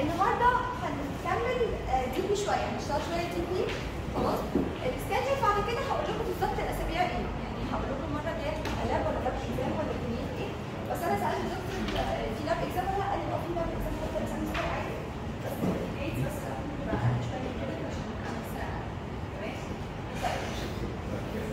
النهارده هنكمل دي بي شويه هنشتغل شويه دي بي خلاص السكادجول بعد كده هقول لكم بالظبط الاسابيع ايه يعني هقول لكم المره الجايه هتبقى لاب ولا لاب اكزام ولا كميه ايه بس انا سالت الدكتور آه، في لاب اكزام ولا لا؟ قال لي اه في لاب اكزام قلت له اسامي صغيره عادي بس جايز بس بقى شويه كده عشان انا لسه تمام طيب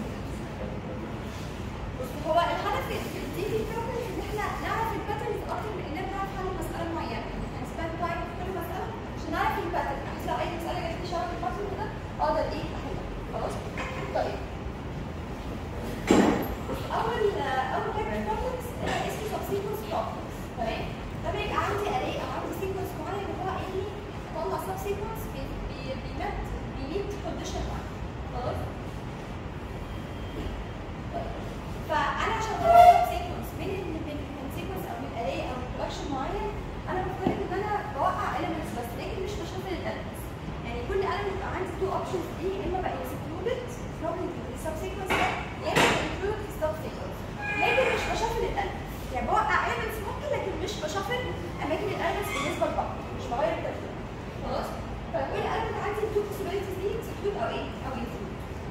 بص هو الهدف في الدي بي بروجرام ان احنا نعرف الباترنز اكتر من اننا نعرف حل مساله معينه يعني سبان تايم في كل مساله عشان نعرف الباترن بحيث لو اي مساله جات لي شبه الباترن ده اقدر ايه احلها خلاص طيب اول اول حاجه بروبلمز اسمه سبسيكونس بروبلمز تمام ده بيبقى عندي اري او عندي سيكونس معين اللي هو ايه اطلع سب سيكونس بيمت بيميت كونديشن معين خلاص فانا عشان اطلع سيكونس من من من سيكونس او من اري او من كولكشن معين انا بفترض ان انا بوقع elements بس لكن مش بشفل الاليمنتس يعني كل element بيبقى عندي تو اوبشنز دي يا اما بقى included from السب سيكونس ده يا اما included في السب سيكونس لكن مش بشفل الاليمنتس يعني بوقع elements ممكن لكن مش بشفل اماكن الاليمنتس بالنسبه لبعض مش بغير الترتيب خلاص فكل element عندي التو possibilities دي exclude او ايه او include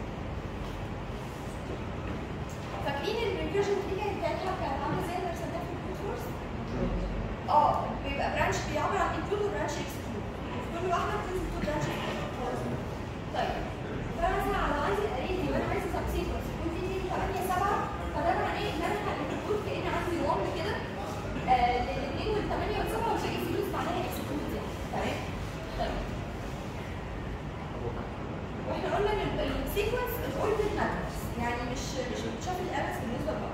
فاكرين الريفيوجن دي كانت بتاعتها كانت عامله زي اللي رسمتها في الكورس؟ اه بيبقى برانش بيعبر عن انكلود وبرانش اكسكلود وفي كل واحده بتنزل تو برانش طيب فانا مثلا على عندي الاري دي وانا عايزه سب سيكونس يكون في دي 8 7 فده معناه ان انا هنكلود كان عندي 1 كده للاثنين وال8 وال7 وشيء فلوس معناها اكسكلود تمام؟ طيب واحنا قلنا ان السيكونس الاوردر ماترز يعني مش مش بتشوف الارس بالنسبه لبعض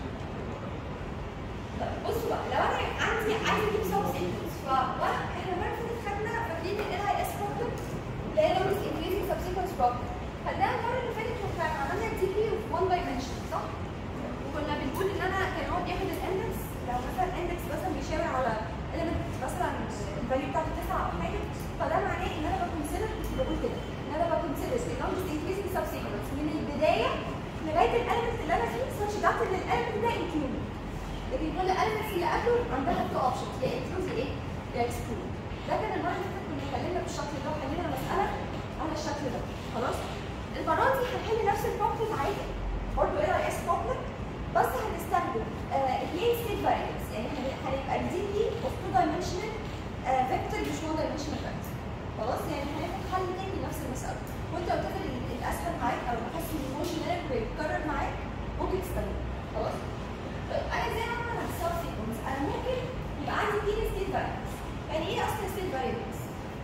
طيب بصوا بقى لو انا عندي عايز اجيب سب سيكونس فوانا احنا المره اللي فاتت خدنا فاكرين ال اي اس بروبلم اللي هي لونز انكريزنج سب سيكونس بروبلم خدناها المره اللي فاتت وكان عملنا دي بي في 1 دايمنشن صح؟ وكنا بنقول ان انا كان هو بياخد الاندكس لو مثلا الاندكس مثلا بيشاور على element مثلا الفاليو بتاعته 9 او حاجه فده معناه ان انا بكونسيدر بقول كده ان انا بكونسيدر اللونج انكريزنج سب سيكونس من البدايه لغايه الاليمنت اللي انا فيه سيرش دات ان الاليمنت ده انكلود لكن كل الاليمنتس اللي قبله عندها تو اوبشنز يا انكلود يا ايه؟ يا اكسكلود ده كان المره اللي فاتت كنا اتكلمنا بالشكل ده وحلينا المساله على الشكل ده خلاص المره دي هنحل نفس البروبلم عادي برضه ايه اس بروبلم بس هنستخدم اثنين ستيت فاريبلز يعني هن- هنبقى دي بي اوف تو دايمنشنال فيكتور مش 1 دايمنشنال فيكتور خلاص يعني هناخد حل تاني لنفس المساله وانت لو تاخد ال- الاسهل معاك او حاسس ان الموشن ده بيتكرر معاك ممكن تستخدمه خلاص طيب انا ازاي اعمل السب سيكونس انا ممكن يبقى عندي اثنين ستيت فاريبلز يعني ايه اصلا ستيت فاريبلز؟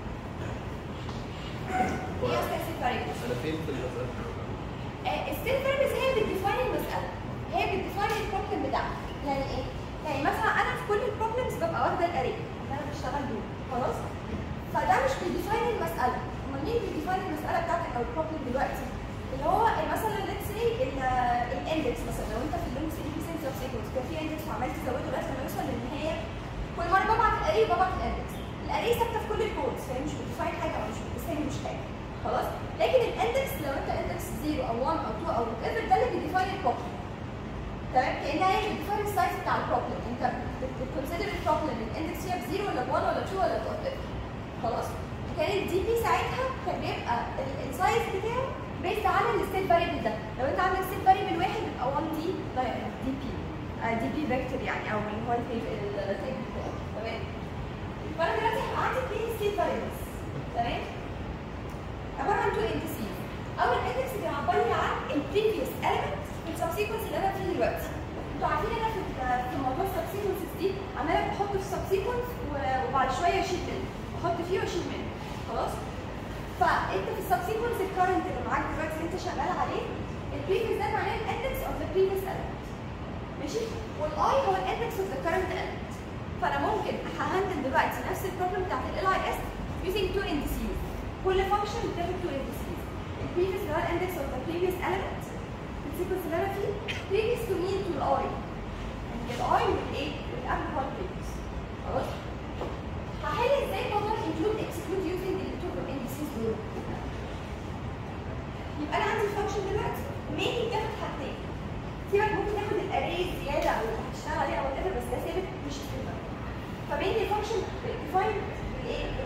ايه اصلا ستيت فاريبلز؟ انا فين في المسألة؟ الستيت فاريبلز هي بتديفاين المساله هي بتديفاين البروبلم بتاعك يعني ايه؟ يعني مثلا انا في كل البروبلمز ببقى واخده الاري اللي انا بشتغل بيه خلاص؟ فده مش بيديفاين المساله امال مين بيديفاين المساله بتاعتك او البروبلم دلوقتي؟ اللي هو مثلا ليتس سي الاندكس مثلا لو انت في اللونج سيكونس اوف سيكونس كان في اندكس وعملت تزوده لغايه لما يوصل للنهايه كل مره ببعت الاري ببعت الاندكس الاري ثابته في كل الكودز فهي مش بتديفاين حاجه او مش بتستني مش حاجه خلاص لكن الاندكس لو انت اندكس 0 او 1 او 2 او وات ايفر ده اللي بيديفاين البروبلم تمام كانها هي بتديفاين السايز بتاع البروبلم انت بتكونسيدر البروبلم الاندكس فيها ب 0 ولا ب 1 ولا 2 ولا وات ايفر خلاص وكان الدي بي ساعتها كان بيبقى ال- السايز بتاعه بيست على الستيت فاريبل ده لو انت عندك ستيت فاريبل واحد يبقى 1 دي دي بي دي بي فيكتور يعني او اللي هو التيب بتاعه تمام فانا دلوقتي هيبقى عندي اثنين ستيت فاريبلز تمام عباره عن تو اندكسز اول اندكس بيعبر لي عن البريفيوس element في السبسيكونس اللي انا فيه دلوقتي انتوا عارفين انا في في موضوع السبسيكونس دي عماله بحط في سبسيكونس وبعد شويه اشيل منه احط فيه واشيل منه خلاص فانت في السبسيكونس الكرنت اللي معاك دلوقتي اللي انت شغال عليه البريفيوس ده معناه الاندكس اوف ذا بريفيوس element ماشي والاي هو الاندكس اوف ذا كرنت element فانا ممكن ههندل دلوقتي نفس البروبلم بتاعت ال اي اس using two indices كل فانكشن بتاخد two indices البريفيوس اللي هو الاندكس اوف ذا بريفيوس element السيكونس اللي انا فيه previous to mean to الاي يعني الاي والايه والقبل هو البريفيوس خلاص هحل ازاي موضوع include exclude using ال two indices دول يبقى انا عندي الفانكشن دلوقتي مين بتاخد حاجتين سيبك ممكن تاخد الاري زياده او هتشتغل عليه او whatever بس ده ثابت مش ثابت فبين الفانكشن ديفاين بالايه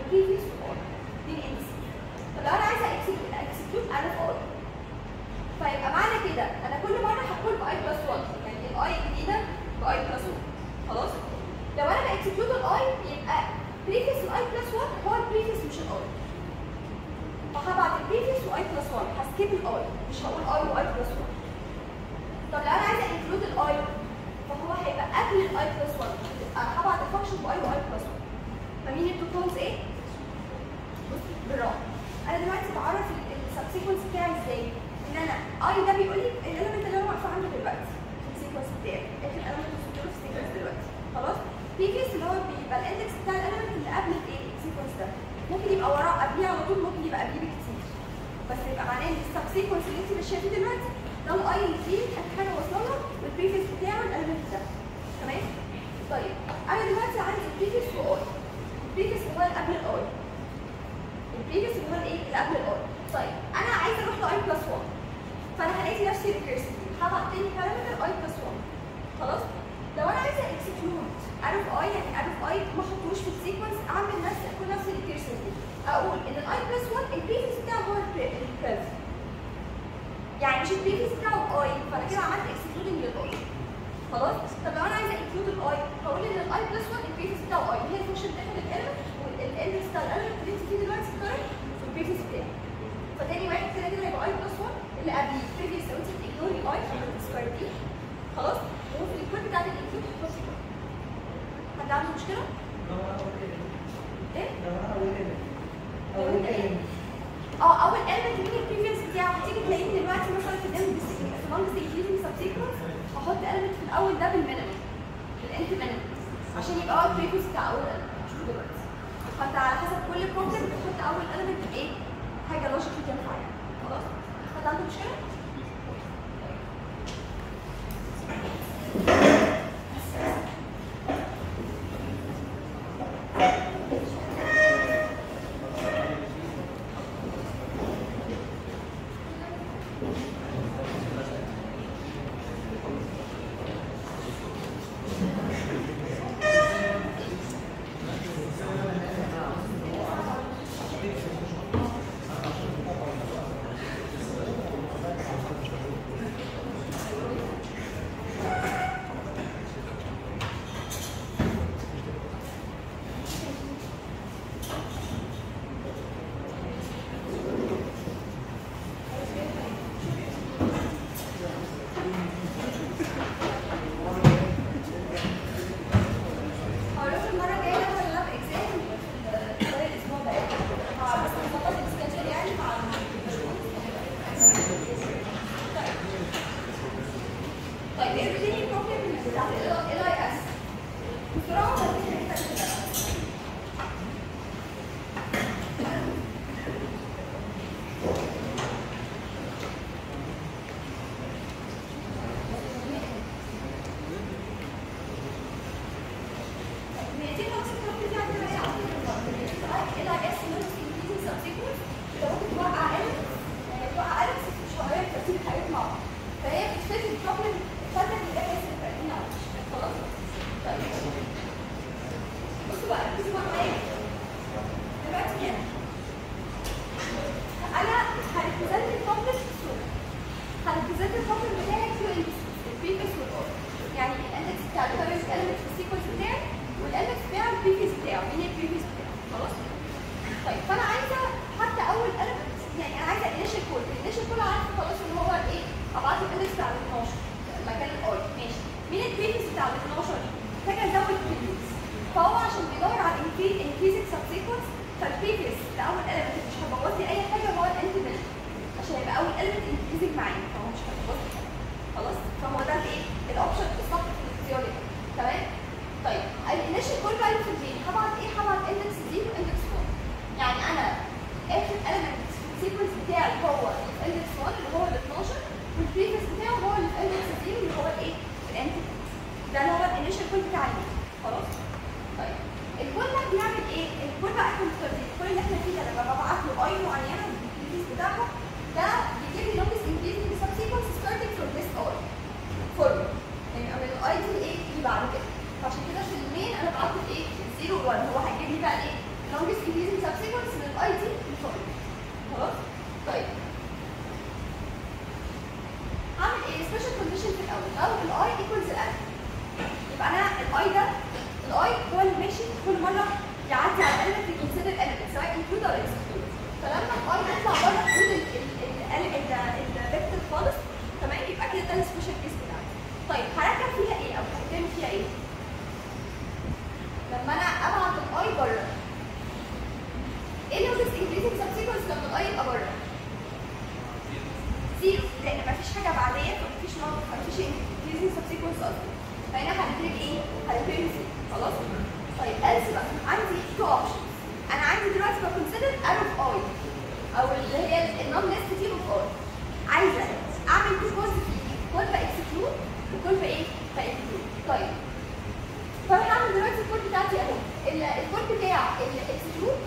بريفيس الاي بلس 1 هو البريفيس مش الاي فهبعت البريفيس واي بلس 1 هسكيب الاي مش هقول اي واي بلس 1 طب لو انا عايزه انكلود الاي فهو هيبقى قبل الاي بلس 1 انا هبعت الفانكشن باي واي بلس 1 فمين التو كولز ايه؟ بص بالراحه انا دلوقتي بعرف السبسيكونس بتاعي ازاي؟ ان انا اي ده بيقول لي الاليمنت اللي انا واقفه عنده دلوقتي السيكونس بتاعي اخر الاليمنت في السيكونس دلوقتي خلاص؟ بريفيس اللي هو بيبقى الاندكس بتاع الاليمنت اللي قبل الايه؟ السيكونس ده ممكن يبقى وراه قبليه على طول ممكن يبقى قبليه بكتير بس يبقى معناه ان السبسيكونس اللي انت مش شايفاه دلوقتي ده الاي اللي فيه اخر حاجه واصله له والبريفيس بتاعه الاليمنت ده تمام؟ طيب انا دلوقتي عندي البريفيس واي البريفيس هو اللي قبل الاي البريفيس هو الايه اللي قبل الاي طيب انا عايزه اروح لاي بلس 1 فانا هلاقي نفسي ريكيرسيف هبعت تاني بارامتر اي بلس 1 خلاص لو انا عايزه اكسكلود عارف اي يعني عارف اي ما احطوش في السيكونس اعمل نفس اكون نفس الريكيرسيف دي اقول ان الاي بلس 1 البريفيس بتاعه هو الكيرف يعني مش البريفيس بتاعه اي فانا كده عملت اكسكلودنج للاي خلاص طب لو انا عايزه انكلود الاي هقول ان الاي بلس 1 البريفيس بتاعه اي هي الفانكشن بتاعت الاليمنت والاليمنت بتاع الاليمنت اللي انت فيه دلوقتي كارنت في البريفيس بتاعه فتاني واحد كده كده هيبقى اي بلس 1 اللي قبليه البريفيس لو انت بتجنوري اي فهتسكرتيه خلاص وفي الكود بتاعت الانكلود تحطي حد عنده مشكله؟ ايه؟ اه اول element مين البريفيس بتاعه هتيجي تلاقيه دلوقتي مثلا في الام في لونج انكريزنج سبسيكونس هحط element في الاول ده بالمينيمم بالانت مينيمم عشان يبقى هو البريفيس بتاع اول element شوف دلوقتي فانت على حسب كل بروبلم بتحط اول element بايه؟ حاجه لوجيكلي تنفع يعني خلاص؟ حد عنده مشكله؟ هعرف المره الجايه لما اللاب اكزام خلال الاسبوع ده اه بس نظبط السكادجول يعني مع طيب طيب ايه الريلينج بروبلم بتاعت ال اي اس بسرعه ولا في حته كده انا هريبريزنت البروبلم في الصوره هريبريزنت البروبلم بتاعي في البريفيس والاور يعني الاندكس بتاع الكارنت element في السيكونس بتاعي والاندكس بتاع البريفيس بتاعه مين البريفيس بتاعه خلاص طيب فانا عايزه حتى اول element يعني انا عايزه الانيشال كول الانيشال كول عارفه خلاص ان هو ايه ابعت له الاندكس بتاع ال 12 مكان الاي ماشي مين البريفيس بتاع ال 12 محتاجه ازود بريفيس فهو عشان بيدور على increasing subsequence فالبريفيس لاول element مش هبوظ لي اي حاجه هو الانت عشان يبقى اول element increasing معايا فهو مش هيبوظ لي حاجه خلاص فهو ده الايه الاوبشن الصح في الاختيار ده تمام طيب الانيشال كول فاليو في البين هبعت ايه هبعت اندكس 0 اندكس 1 يعني انا اخر element في السيكونس بتاعي هو الاندكس 1 اللي هو ال 12 والبريفيس بتاعه هو الاندكس 0 اللي هو الايه الانت ده اللي هو الانيشال كول بتاعي خلاص طيب الكول ده بيعمل ايه؟ الكول بقى احنا مختارين الكول اللي احنا فيه ده لما ببعت له اي معينه بالبريفيس بتاعها ده بيجيب لي longest increasing subsequence starting from this or forward يعني من الاي دي ايه دي بعد كده فعشان كده في المين انا بعت الايه 0 1 هو هيجيب لي بقى الايه longest increasing subsequence من الاي دي للفورward خلاص طيب هعمل ايه سبيشال كونديشن في الاول لو الاي ايكوالز الالف يبقى انا الاي ده الاي هو اللي ماشي كل مره يعدي سيكونس قصدي فهنا هنبتدي ايه؟ هنبتدي سي خلاص؟ طيب else بقى عندي تو اوبشنز انا عندي دلوقتي بكونسيدر ار اوف اي او اللي هي النون ليست تيب اوف اي عايزه اعمل تو كورس كل باكسكلود وكل بايه؟ باكسكلود طيب فانا هعمل دلوقتي الكود بتاعتي اهو ال- الكود بتاع الاكسكلود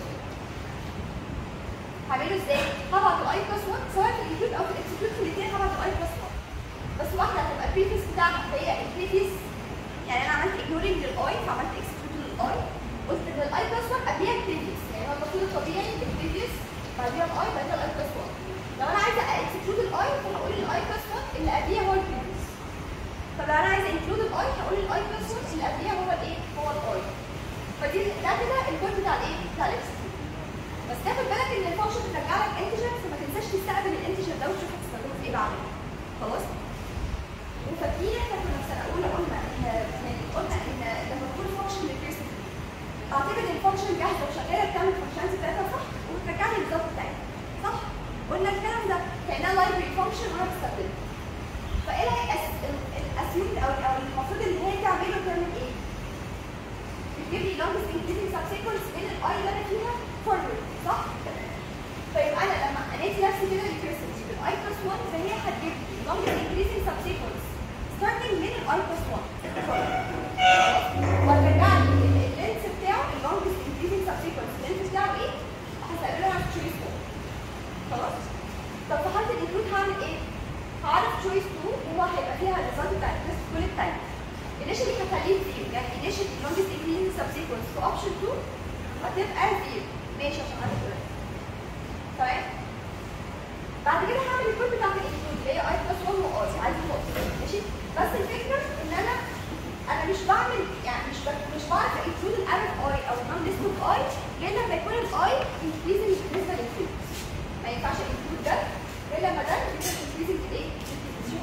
هعمله ازاي؟ هبعت الاي بلس 1 سواء في الانكلود او في الاكسكلود في الاثنين هبعت الاي بلس 1 بس واحده هتبقى البريفيس بتاعها هي البريفيس يعني انا عملت اجنورنج للاي فعملت اكسكلود للاي قلت ان الاي بلس 1 قبليها البريفيس يعني هو المفروض الطبيعي البريفيس بعديها الاي بعديها الاي بلس 1 لو انا عايزه اكسكلود الاي فهقول الاي بلس 1 اللي قبليها هو البريفيس طب لو انا عايزه انكلود الاي هقول الاي بلس 1 اللي قبليها هو الايه؟ هو الاي فدي ده كده الكود بتاع الايه؟ بتاع الاكسكلود بس تاخد بالك ان الفانكشن بترجع لك انتجر فما تنساش تستقبل الانتجر ده وتشوف هتستخدمه في ايه بعدين خلاص وفاكرين احنا كنا في سنه اولى قلنا ان يعني قلنا ان لما تكون فانكشن ريكيرسيف اعتبر ان الفانكشن جاهزه وشغاله بتعمل الفانكشناليتي بتاعتها صح وبترجع لي الريزلت بتاعي صح قلنا الكلام ده كانها لايبرري فانكشن وانا بستخدمها فايه اللي الاسيوم او او المفروض ان هي تعمله تعمل ايه؟ بتجيب لي longest increasing subsequence من الاي اللي انا فيها forward صح؟ طيب انا لما انادي نفسي كده ريكيرسيفلي بالاي بلس 1 فهي هتجيب لي longest increasing subsequence starting من الاي بلس 1 وهترجع لي اللينس بتاعه اللونجست increasing subsequence اللينس بتاعه ايه؟ هستقبله على تشويس 2 خلاص؟ طب في حاله الانكلود هعمل ايه؟ هعرف تشويس 2 وهو هيبقى فيها الريزلت بتاع التست كل التايم initially هخليه زيرو يعني initially longest increasing subsequence في option 2 هتبقى زيرو ماشي عشان اعرف دلوقتي تمام بعد كده هعمل الكود بتاعت الانكلود اللي هي اي بلس 1 واي عايز نقطه ماشي بس الفكره ان انا انا مش بعمل يعني مش ب- مش بعرف انكلود الالف اي او النون ليست اوف اي غير لما يكون الاي انكريزنج بالنسبه للفيلد ما ينفعش انكلود ده غير لما ده يكون انكريزنج ايه؟ شوف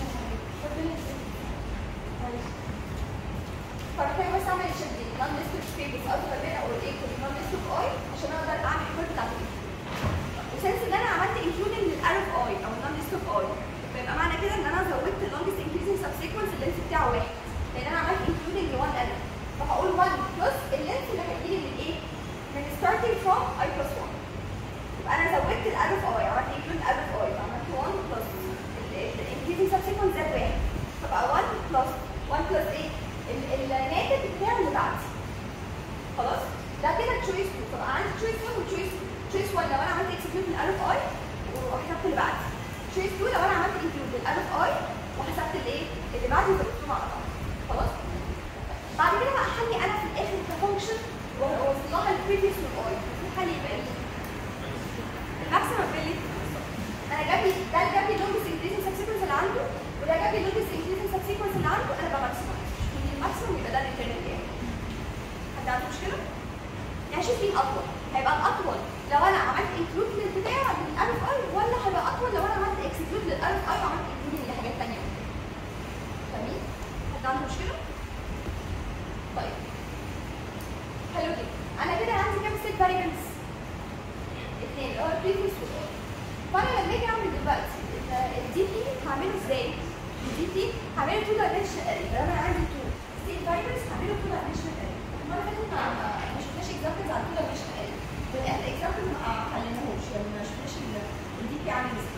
فمحتاج بس اعمل الشدين نون ليست اوف فيلدز اصغر من او الايكوال نون ليست اوف اي عشان اقدر اعمل الكود بتاعت وسنس ان انا عملت انكلودنج للالف اي او النون ليست اوف اي فيبقى معنى كده ان انا زودت اللونجست انكريزنج سبسيكونس اللينس بتاعه واحد لان انا عملت انكلودنج ل 1 الف فهقول 1 بلس اللينس اللي هيجيلي من ايه؟ من ستارتنج فروم اي بلس 1 يبقى انا زودت الالف اي عملت انكلود الالف اي فعملت 1 بلس الانكريزنج سبسيكونس زاد واحد فبقى 1 بلس 1 بلس ايه؟ ال- الناتج بتاعه اللي بعدي خلاص ده كده تشويس 2 فبقى عندي تشويس 1 وتشويس 2 تشويس 1 لو انا عملت اكسكلود من الالف اي وحسبت اللي بعدي تشويس 2 لو انا عملت انكلود من الالف اي وحسبت الايه اللي بعدي وزودتهم على بعض خلاص بعد كده بقى حلي انا في الاخر كفانكشن واوصل لها البريفيس والاي في حل يبقى ايه الماكسيمم ابيليتي انا جاب لي ده جاب لي لونجست انكريزنج سبسيكونس اللي عنده وده جاب لي لونجست انكريزنج سبسيكونس اللي عنده انا بماكسمايز الماكسيمم يبقى ده الانترنال بتاعي حد عنده مشكله؟ يعني شوف مين اطول هيبقى الاطول لو انا عملت انكلود للبتاع للالف اي ولا هيبقى اطول لو انا عملت اكسكلود للالف اي وعملت انكلود لحاجات ثانيه فاهمين؟ حد عنده مشكله؟ طيب حلو جدا انا كده عندي كام ست فاريبلز؟ اثنين اللي هو البريفيس والاي فانا لما اجي اعمل دلوقتي الدي بي هعمله ازاي؟ الدي بي هعمله تو دايمنشنال اري لو انا عندي تو ست فاريبلز هعمله تو دايمنشنال اري المره اللي فاتت ما ما شفناش اكزامبلز على تو دايمنشنال اري الاكزامبلز ما حليناهوش يعني ما شفناش الدي بي عامل ازاي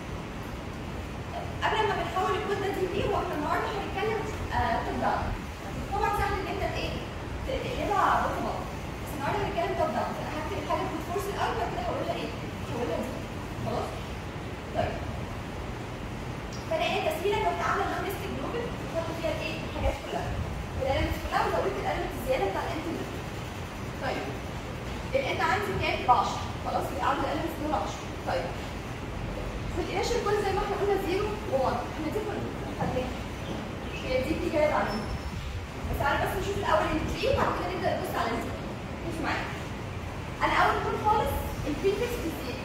قبل ما بنحول الكود ده دي بي هو احنا النهارده هنتكلم توب داون طبعا سهل ان انت ايه تقلبها بوتوم اب بس النهارده هنتكلم توب داون انا هكتب الحاجه في الفورس الاول بعد كده هقولها ايه؟ هقولها دي خلاص؟ طيب فانا ايه تسهيله كنت عامله نون ليست جلوبال بحط فيها الايه؟ الحاجات كلها الالمنتس كلها وزودت الالمنت الزياده بتاع الانت ده طيب الانت عندي كام؟ ب 10 خلاص يبقى عندي الالمنتس دول 10 طيب في الانيشال كل زي ما احنا قلنا 0 و1 احنا دي كنا خدناها هي دي دي جايه بعدين بس تعالى بس نشوف الاول التري وبعد كده نبدا نبص على الزيرو مش معايا انا اول كل خالص البريفكس بالزيرو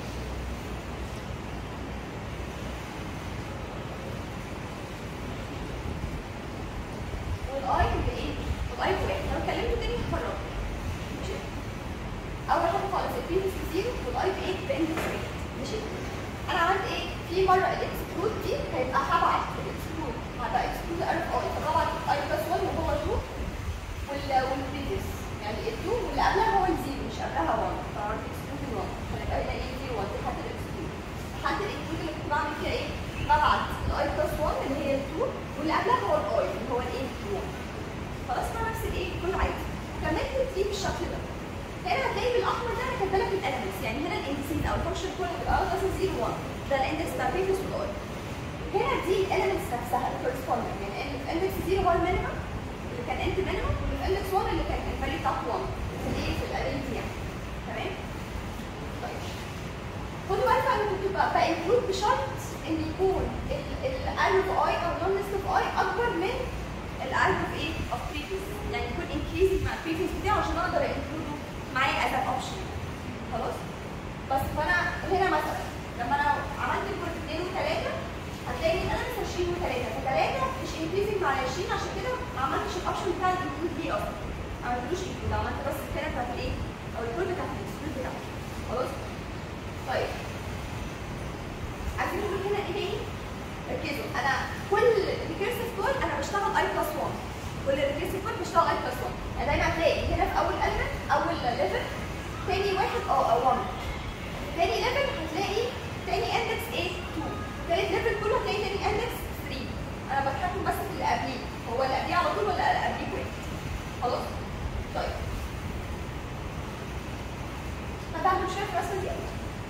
والاي بايه؟ والاي بواحد لو كلمته تاني هكرره ماشي اول حاجه خالص البريفكس بزيرو والاي بايه؟ باندكس واحد ماشي انا عملت ايه؟ في مره الاكسكلود دي هيبقى هبعت الاكسكلود هبقى اكسكلود ار اوف اي فطبعا اي بلس 1 وهو 2 وال والبريفيوس يعني ال 2 واللي قبلها هو الزيرو مش قبلها 1 فعملت اكسكلود ال 1 فيبقى هنا ايه 0 1 دي حتى الاكسكلود حتى الاكسكلود اللي كنت بعمل فيها ايه؟ ببعت الاي بلس 1 اللي هي ال 2 واللي قبلها هو الاي اللي هو الايه 1 خلاص بقى نفس الايه كل عادي كملت دي بالشكل ده هنا هتلاقي بالاحمر ده انا كاتبه لك الاليمنتس يعني هنا الاندسيز او الفانكشن كله بيبقى مثلا 0 1 ده الاندكس بتاع بريفيوس والاي هنا دي الاليمنتس نفسها الكورسبوندنج يعني في اندكس 0 هو المينيمم اللي كان انت مينيمم واللي في اندكس 1 اللي كان الفاليو بتاعته 1 في الايه في الاري دي يعني تمام طيب خدوا بالكم انا كنت بقى بانكلود بشرط ان يكون الاري اوف اي او نون ليست اوف اي اكبر من الاري اوف ايه اوف بريفيوس يعني يكون انكريزنج مع البريفيوس بتاعه عشان اقدر انكلوده معايا از ان اوبشن خلاص بس فانا هنا مثلا لما انا عملت الكود 2 و3 هتلاقي ان انا مش 20 و3 ف3 مش انكريزنج مع 20 عشان كده ما عملتش الاوبشن بتاع الانكلود دي اصلا ما عملتلوش انكلود عملت بس الكلام بتاعت الايه او الكود بتاعت الاكسكلود بتاعته خلاص طيب عايزين نقول هنا ايه تاني ركزوا انا كل ريكيرسيف كول انا بشتغل اي بلس 1 كل ريكيرسيف كول بشتغل اي بلس 1 يعني دايما هتلاقي هنا في اول element اول ليفل تاني واحد او او 1 تاني ليفل هتلاقي تاني اندكس ايه 2 تالت ليفل كله هتلاقي تاني اندكس 3 انا بتحكم بس في اللي قبليه هو اللي قبليه على طول ولا اللي قبليه واحد خلاص طيب هتعمل شويه في الرسمه دي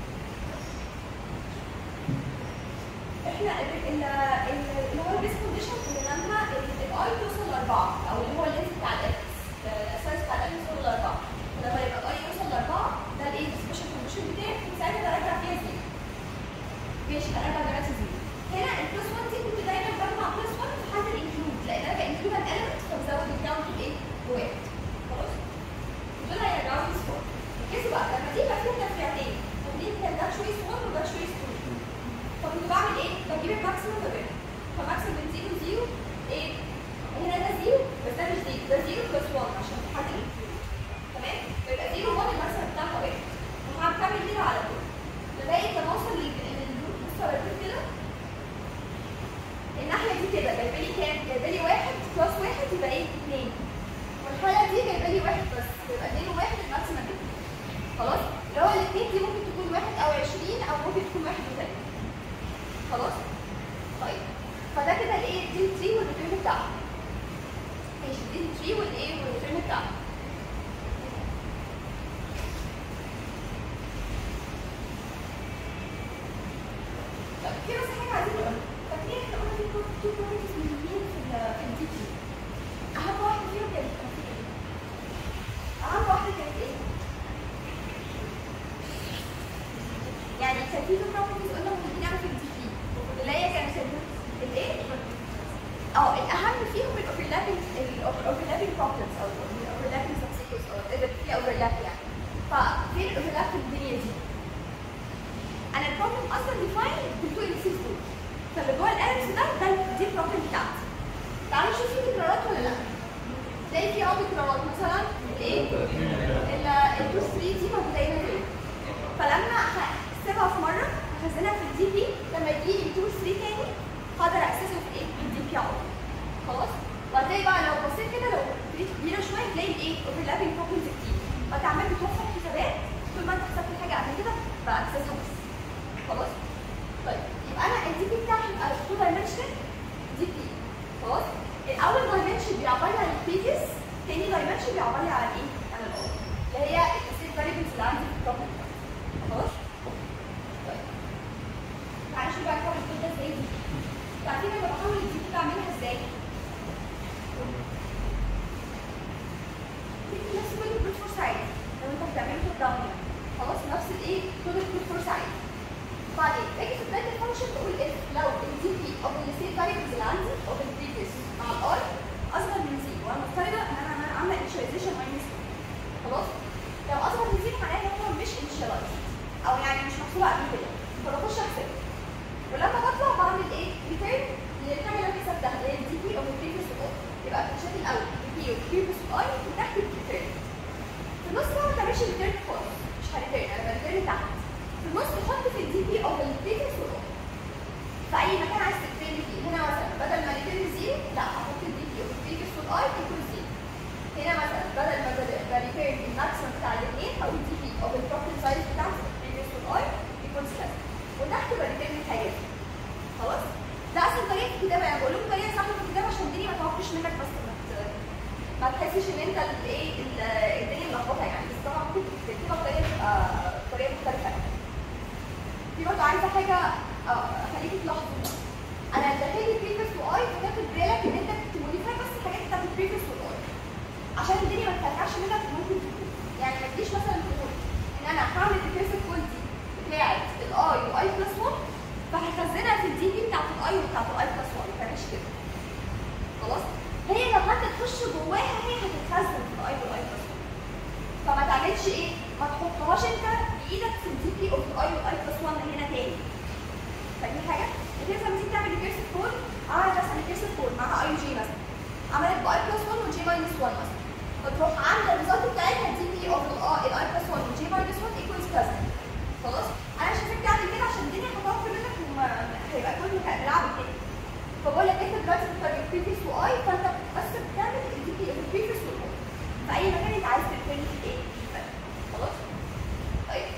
احنا ال- ال- ال- اللي هو البيس كونديشن ان لما الاي توصل لاربعه او اللي هو اللينس بتاع الاكس الاساس بتاع الاكس يوصل لاربعه لما يبقى الاي يوصل لاربعه ده الايه السبيشال كونديشن بتاعي كنت ساعتها برجع فيها زيرو ماشي هرجع دلوقتي زيرو هنا البلس 1 دي كنت دايما بجمع بلس 1 في حاله الانكلود لان انا بانكلود ان element فبزود الكاونت بايه؟ بواحد خلاص دول هيرجعوا لي صفر ركزوا بقى لما دي بقى فيها تفريعتين طب دي كان ده شويس 1 وده شويس 2 فكنت بعمل ايه؟ بجيب الماكسيمم ما بينهم فماكسيمم من 0 ل 0 ايه؟ هنا ده 0 بس ده مش 0 ده 0 بلس 1 عشان في حاجه تمام؟ فيبقى 0 1 الماكسيمم بتاعها 1 وهكمل كده على طول لغايه لما اوصل للجروب بصوا على الجروب كده الناحيه دي كده جايبه لي كام؟ جايبه لي 1 بلس 1 يبقى ايه؟ 2 والحاله دي جايبه لي 1 بس يبقى 2 و1 الماكسيمم بتاعي خلاص؟ اللي هو الاثنين دي ممكن تكون 1 او 20 او ممكن تكون 1 و3 خلاص طيب فده كده الايه دي التري والريتيرن بتاعها ماشي دي التري والايه والريتيرن بتاعها طب في بس حاجه عايزين نقولها فاكرين احنا قلنا في تو بروبرتيز مهمين في ال في الدي تي اهم واحده فيهم كانت كانت ايه؟ اهم واحده كانت ايه؟ يعني كان في تو بروبرتيز قلنا مهمين قوي في الدي تي اللي هي كانت الايه؟ اه الاهم فيهم الاوفرلابنج الاوفرلابنج بروبلمز او الاوفرلابنج سبسيكوز او اذا في اوفرلاب يعني ففين الاوفرلاب في الدنيا دي؟ انا البروبلم اصلا ديفاين بالتو اندسيز دول فاللي جوه الاليكس ده ده دي البروبلم بتاعتي تعالوا نشوف في تكرارات ولا لا تلاقي في اه تكرارات مثلا الايه؟ ال 2 3 دي موجوده هنا ليه؟ فلما هسيبها في مره هخزنها في الدي بي لما يجي لي 2 3 تاني هقدر اكسسه في ايه؟ في الدي بي على طول خلاص؟ وهتلاقي بقى لو بصيت كده لو بقيت كبيره شويه تلاقي الايه؟ اوفرلابنج بروبلمز كتير فانت عمال بتوفر حسابات طول ما انت حسبت حاجه قبل كده باكسسها بس خلاص؟ طيب يبقى انا الدي بي بتاعي يبقى 2 دايمنشن دي بي خلاص؟ الاول دايمنشن بيعبر لي عن البريفيوس تاني دايمنشن بيعبر لي عن ايه؟ عن الاول اللي هي الستيت فاريبلز اللي عندي في البروبلم خلاص؟ طيب تعالى نشوف بقى نحول الكود ده ازاي دي عارفين لما بحول الدي بي بعملها ازاي؟ تدي نفس كل البروت فور سايد لو انت بتعمله توب داون يعني خلاص نفس الايه كل البروت فور سايد بعدين باجي في بدايه الفانكشن بقول اف لو الدي بي او الستيت فاريبلز اللي عندي او البريفيوس مع الار اصغر من زيرو وانا مفترضه ان انا أنا عامله انيشاليزيشن ماينس خلاص لو اصغر من زيرو معناه ان هو مش انيشاليز او يعني مش محسوبه قبل كده فبخش احسبها ولما بطلع بعمل ايه؟ ريتيرن للحاجه اللي انا حسبتها اللي هي الدي بي البروبلم سايز بتاعتي previous to i equals كذا وتحت برتب الحاجات خلاص ده اصلا طريقه الكتابه يعني بقول لكم طريقه صح في الكتابه عشان الدنيا ما توقفش منك بس ما ت- ما تحسش ان انت الايه ال- الدنيا ملخبطه يعني بس طبعا ممكن تكتبها بطريقه تبقى طريقه مختلفه يعني. في برضه عايزه حاجه اه خليكي تلاحظوا بس. انا داخل لي بريفيس واي فتاخد بالك ان انت تموديفاي بس الحاجات بتاعت البريفيس والاي عشان الدنيا ما تفرقعش منك ممكن تكون يعني ما تجيش مثلا تقول ان انا هعمل الريكيرسيف كواليتي بتاعت الاي واي بلس 1 فهخزنها في الدي بي بتاعت الاي وبتاعت الاي بلس 1 ما تعملش كده خلاص هي لما انت تخش جواها هي هتتخزن في الاي والاي بلس 1 فما تعملش ايه ما تحطهاش انت بايدك في الدي بي اوف الاي والاي بلس 1 هنا تاني فاهمين حاجه؟ لكن لما تيجي تعمل ريكيرسيف كود عملت مثلا ريكيرسيف كود معاها اي جي مثلا عملت باي بلس 1 وجي ماينس 1 مثلا فتروح عامله الريزلت بتاعتها دي بي اوف الاي بلس 1 وجي ماينس 1 ايكوالز كذا خلاص انا مش عايزاك تعمل كده عشان الدنيا هتقف منك وما- هيبقى كله بيلعب كده فبقول لك انت دلوقتي بتختار البريفيس واي فانت بس بتعمل الدي بي اوف البريفيس والاي في اي مكان انت عايز تركن فيه ايه خلاص طيب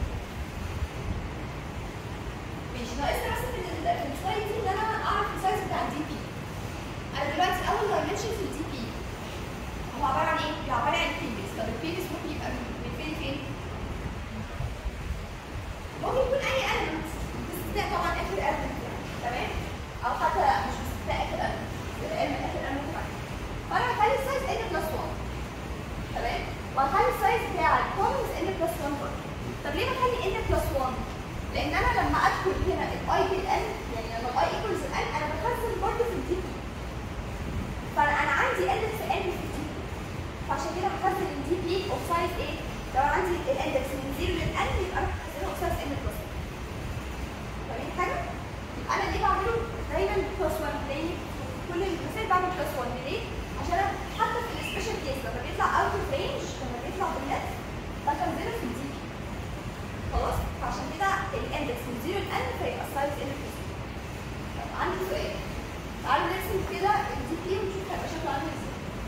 ماشي ناقصنا بس في ال- في السلايد دي ان انا اعرف السايز بتاع الدي بي انا دلوقتي اول دايمنشن في الدي بي هو عباره عن ايه؟ هو عباره عن البيبس طب البيبس ممكن يبقى من من فين لفين؟ ممكن يكون اي element باستثناء طبعا اخر element يعني تمام؟ او حتى لا مش باستثناء اخر element element اخر element معاك فانا هخلي السايز n بلس 1 تمام؟ وهخلي السايز بتاع الكومنز n بلس 1 برضه طب ليه بخلي n بلس 1؟ لان انا لما ادخل هنا الاي بالان يعني لما الاي ايكوالز الان انا بخزن برضه في الدي بي فانا انا عندي اندكس ان في الدي بي فعشان كده هخزن الدي بي اوف سايز ايه؟ لو انا عندي الاندكس من 0 للان يبقى انا هخزنه اوف سايز ان بلس 1 فاهمين حاجه؟ يبقى انا ليه بعمله دايما بلس 1 ليه؟ كل المثال بعمل بلس 1 ليه؟ عشان انا حتى في السبيشال كيس لما بيطلع اوت اوف رينج لما بيطلع بالنت بخزنه في الدي بي خلاص فعشان كده الاندكس من 0 لان فيبقى السايز ان بلس 1 طب عندي سؤال تعالوا نرسم كده الدي بي ونشوف هيبقى شكله عامل ازاي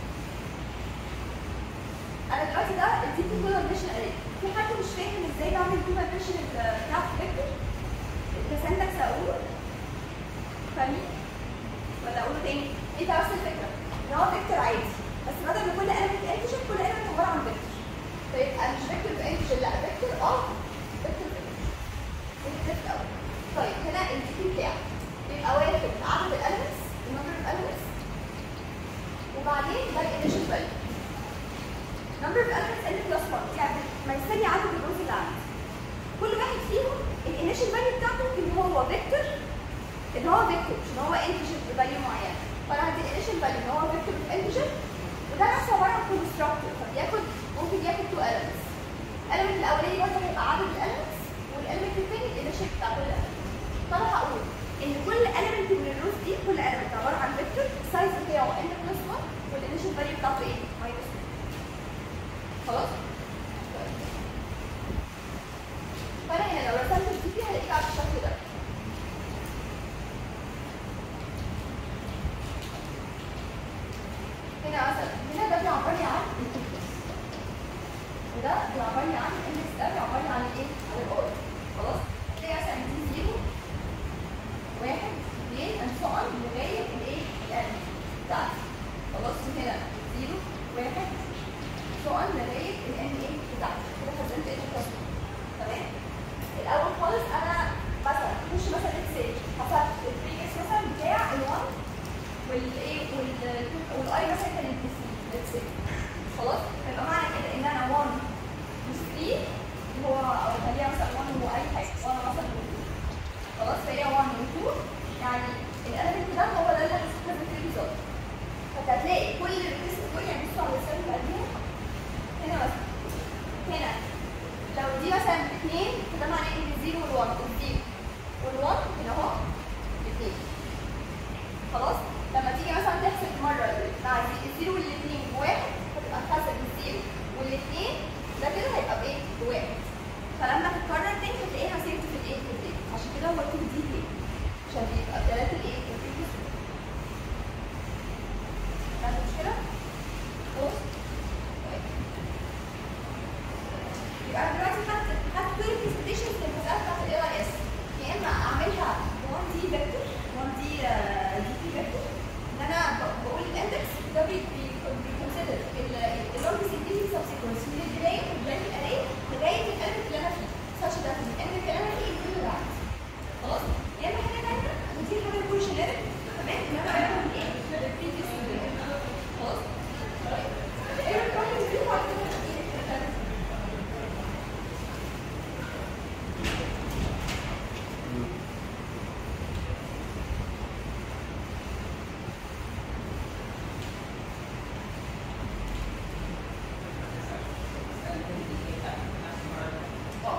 انا دلوقتي ده الدي بي كله دايمنشن اري في حد مش فاهم ازاي بعمل تو دايمنشن بتاع فيكتور السنتكس اقوله فاهمين ولا اقوله تاني انت نفس الفكره ان هو فيكتور عادي بس بدل ما كل element انتجر كل element عباره عن فيكتور فيبقى مش فيكتور بانتجر لا فيكتور اه فيكتور بانتجر الاول طيب هنا الدي بي بتاعي بيبقى واخد عدد الالمنتس النمبر اوف الالمنتس وبعدين ده الانيشال فاليو نمبر اوف الالمنتس ان بلس 1 يعني ما يساوي عدد الروز اللي عندي كل واحد فيهم الانيشال فاليو بتاعته ان هو فيكتور ان هو فيكتور مش ان هو انتجر بفاليو معين فانا عندي الانيشال فاليو ان هو فيكتور اوف انتجر وده نفسه عباره عن كونستراكتور فبياخد ممكن ياخد تو elements element الاولاني برضه هيبقى عدد الالمنتس والelement الثاني الانيشال بتاع كل element فانا هقول ان كل element من الروز دي كل element عباره عن فيكتور السايز بتاعه n بلس 1 والانيشال فاليو بتاعته ايه؟ ماينس 1 خلاص؟ طيب. فانا هنا لو رسمت الدي بي هلاقيه على الشكل ده هنا مثلا هنا ده بيعبر لي عن الانكس وده بيعبر لي عن الانكس ده بيعبر لي عن الايه؟ عن الاور خلاص؟ هتلاقي مثلا دي زيرو واحد اثنين and so on لغايه الايه؟ الان بتاعتي خلاص هنا زيرو واحد so on لغايه الان ايه بتاعتي كده خزنت ايه بلس تمام؟ الاول خالص انا مثلا اخش مثلا اكسل حسبت البريكس مثلا بتاع ال1 والايه وال والاي مثلا كان البي سي خلاص يبقى معنى كده ان انا 1 مش 3 اللي هو او خليها مثلا 1 هو اي حاجه وانا مثلا 2 خلاص فهي 1 و 2 يعني الالمنت ده هو ده اللي هستخدم فيه بالظبط فانت هتلاقي كل الريكست دول يعني بصوا على الرساله اللي قبليها هنا مثلا هنا لو دي مثلا 2 فده معناه ان الزيرو وال1 الزيرو وال1 هنا اهو الاثنين خلاص لما تيجي مثلا تحسب مره مع الزيرو والاثنين بواحد هتبقى تحسب الزيرو والاثنين ده كده هيبقى بايه؟ بواحد فلما تتكرر تاني هتلاقيها سيفت في الايه؟ في الايه عشان كده هو 2 دي ليه؟ عشان يبقى بثلاث الايه؟ البريفيس عندك مشكله؟ خلاص؟ طيب يبقى أنا دلوقتي اما اعملها 1 دي فيكتور 1 دي دي بي فيكتور ان انا ب- بقول الاندكس ده بي بيكونسيدر اللونج سيكونس سبسيكونس من البدايه من بدايه الاري لغايه الالف اللي انا فيه such that الالف اللي انا فيه يكون واحد خلاص يا اما حاجه ثانيه ودي حاجه تكون جينيريك تمام ان انا اعمل من ايه؟ البريفيوس خلاص طيب ايه البروبلم دي وبعد كده ايه؟ اه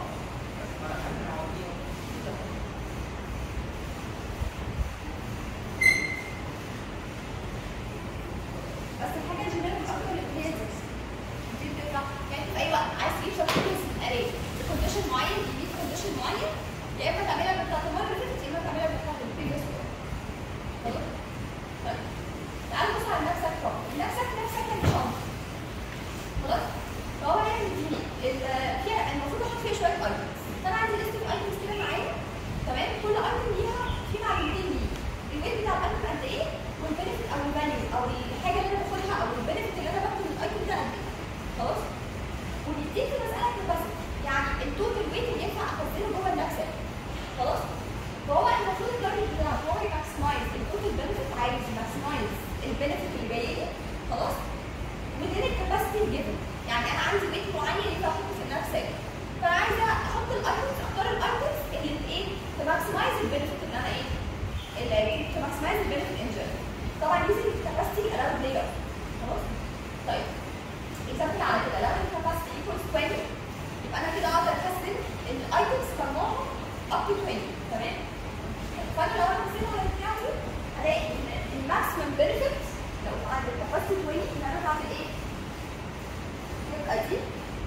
بس الحاجه الجينيريك اكتر اللي هي دي دي بتطلع يعني في اي وقت عايز تجيب سبسيكونس من اري بكونديشن معين يجيب كونديشن معين يا اما تعملها بتاعت المره اللي فاتت يا اما تعملها بتاعت البريفيوس خلاص طيب تعال بص على نفسك فوق نفسك نفسك كان شنطه خلاص فهو يعني يديني ال- فيها المفروض احط فيها شويه ايتمز فانا عندي ليست اوف ايتمز كده معايا تمام كل ايتم ليها في معلومتين ليه الويت بتاع الايتم قد ايه والبنفيت او الفاليو او الحاجه اللي انا باخدها او البنفيت اللي انا باخده من الايتم ده قد ايه خلاص وبيديك مساله كباسيتي يعني التوتال ويت اللي ينفع اخزنه جوه النفسه خلاص فهو المفروض التارجت بتاعه هو يماكسمايز التوتال بنفيت عايز يماكسمايز البنفيت اللي جاي لي خلاص within الكباسيتي الجيفن يعني انا عندي ويت معين ينفع احطه في النفسي فانا عايزه احط الايتمز اختار الايتمز اللي ايه تماكسمايز البنفيت اللي انا ايه اللي تماكسمايز البنفيت ان جنرال طبعا using الكباسيتي الاود layer خلاص طيب اكزامبل على كده لو الكباسيتي equals 20 يبقى انا كده اقدر احسن الايتمز مجموعهم up to 20 تمام فانا لو انا بصيت على البتاع دي هلاقي ان الماكسيمم بنفيت لو عند الكباسيتي 20 ان انا بعمل ايه؟ يبقى دي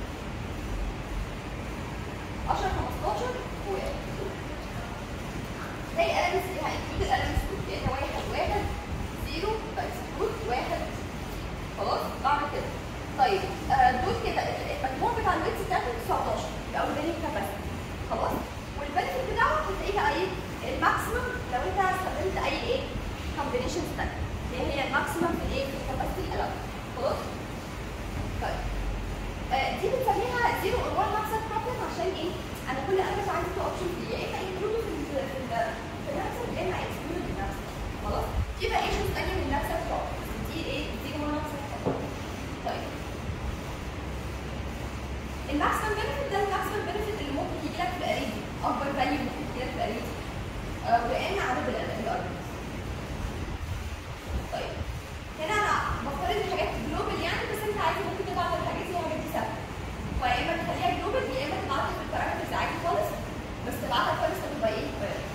10 15 و زي الالمس اللي هيكون الالمس كود يعني واحد واحد زيرو اكسكلود واحد خلاص بعمل كده طيب آه، دول كده المجموع بتاع الويتس بتاعته 19 يبقى البني كاباسيتي خلاص والبنفيت بتاعه هتلاقيه بقى ايه الماكسيمم لو انت استخدمت اي ايه كومبينيشن ثانيه اللي هي الماكسيمم في الايه في الكاباسيتي الاول خلاص طيب آه، دي بنسميها زيرو اور 1 ماكسيمم بروبلم عشان ايه انا كل انا عندي تو اوبشن فيه يا اما انكلود في ال في ال في نفسك يا اما اكسكلود في نفسك خلاص في بقى ايشوز ثانيه من نفسك بروبلم دي ايه زيرو اور ماكسيمم طيب الماكسيمم بنفيت ده الماكسيمم بنفيت اللي ممكن يجي لك في الاري دي اكبر فاليو ممكن يجي لك في الاري دي آه، وان عدد الارقام طيب هنا انا بفترض حاجات جلوبال يعني بس انت عايز ممكن تبعت الحاجات دي حاجات دي ثابته فيا اما تخليها جلوبال يا اما تبعتها في البارامترز عادي خالص بس تبعتها خالص هتبقى ايه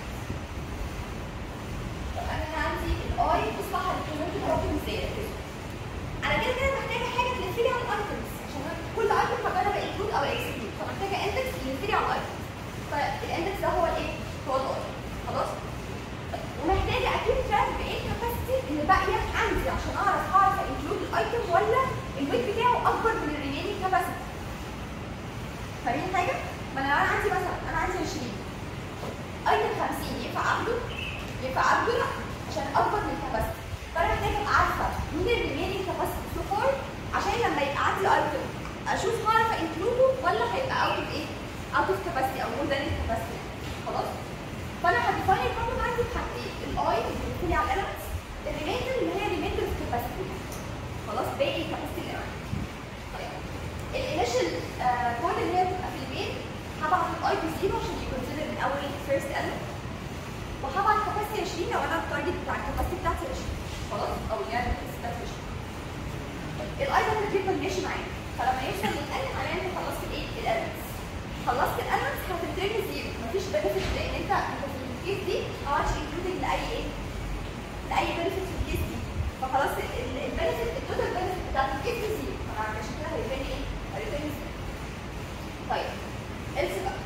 طب انا هنا عندي الاي بص بقى هريبريزنت البروبلم ازاي ركزوا. انا كده كده محتاجه حاجه تلف لي على الايتمز عشان أنا كل ايتم هجرب انكلود او اكسكلود فمحتاجه اندكس يلف لي على الايتمز فالاندكس ده هو الايه؟ هو الاي خلاص؟ ومحتاجه اكيد تراك بايه الكاباسيتي اللي باقيه عندي عشان اعرف هعرف انكلود الايتم ولا الويت بتاعه اكبر من الريمينينج كاباسيتي فاهمين حاجه؟ ما انا لو انا عندي مثلا انا عندي 20 ايتم 50 ينفع اخده؟ ينفع اخده؟ لا عشان اكبر من الكاباسيتي فانا محتاجه ابقى عارفه مين الريمينينج كاباسيتي سو فار عشان لما يبقى عندي ايتم اشوف هعرف انكلوده ولا هيبقى اوت اوف ايه؟ اوت اوف كاباسيتي او مور ذان الكاباسيتي خلاص؟ فانا هديفاين البروبلم عندي بحاجتين الاي اللي بتدخلي على الالمنتس الريميندر اللي هي ريميندر كاباسيتي خلاص باقي الكاباسيتي اللي معايا طيب الانيشال كود اللي هي بتبقى في البيت هبعت الاي بي 0 عشان يكونسيدر من اول فيرست element وهبعت كاباسيتي 20 لو انا التارجت بتاع الكاباسيتي بتاعتي 20 خلاص او يعني الكاباسيتي بتاعتي 20 الاي ده هتجيب ماشي معايا فلما يوصل للان معناه انت خلصت الايه؟ الالمنتس خلصت الالمنتس هتنتهي زيرو مفيش بنفيت لان انت انت في الكيس دي ما عملتش انكلودنج لاي ايه؟ لاي بنفيت في الكيس دي فخلاص البنفيت التوتال بنفيت بتاعت الكيس دي زيرو فعشان كده هيبان ايه؟ هيبان زيرو طيب الس بقى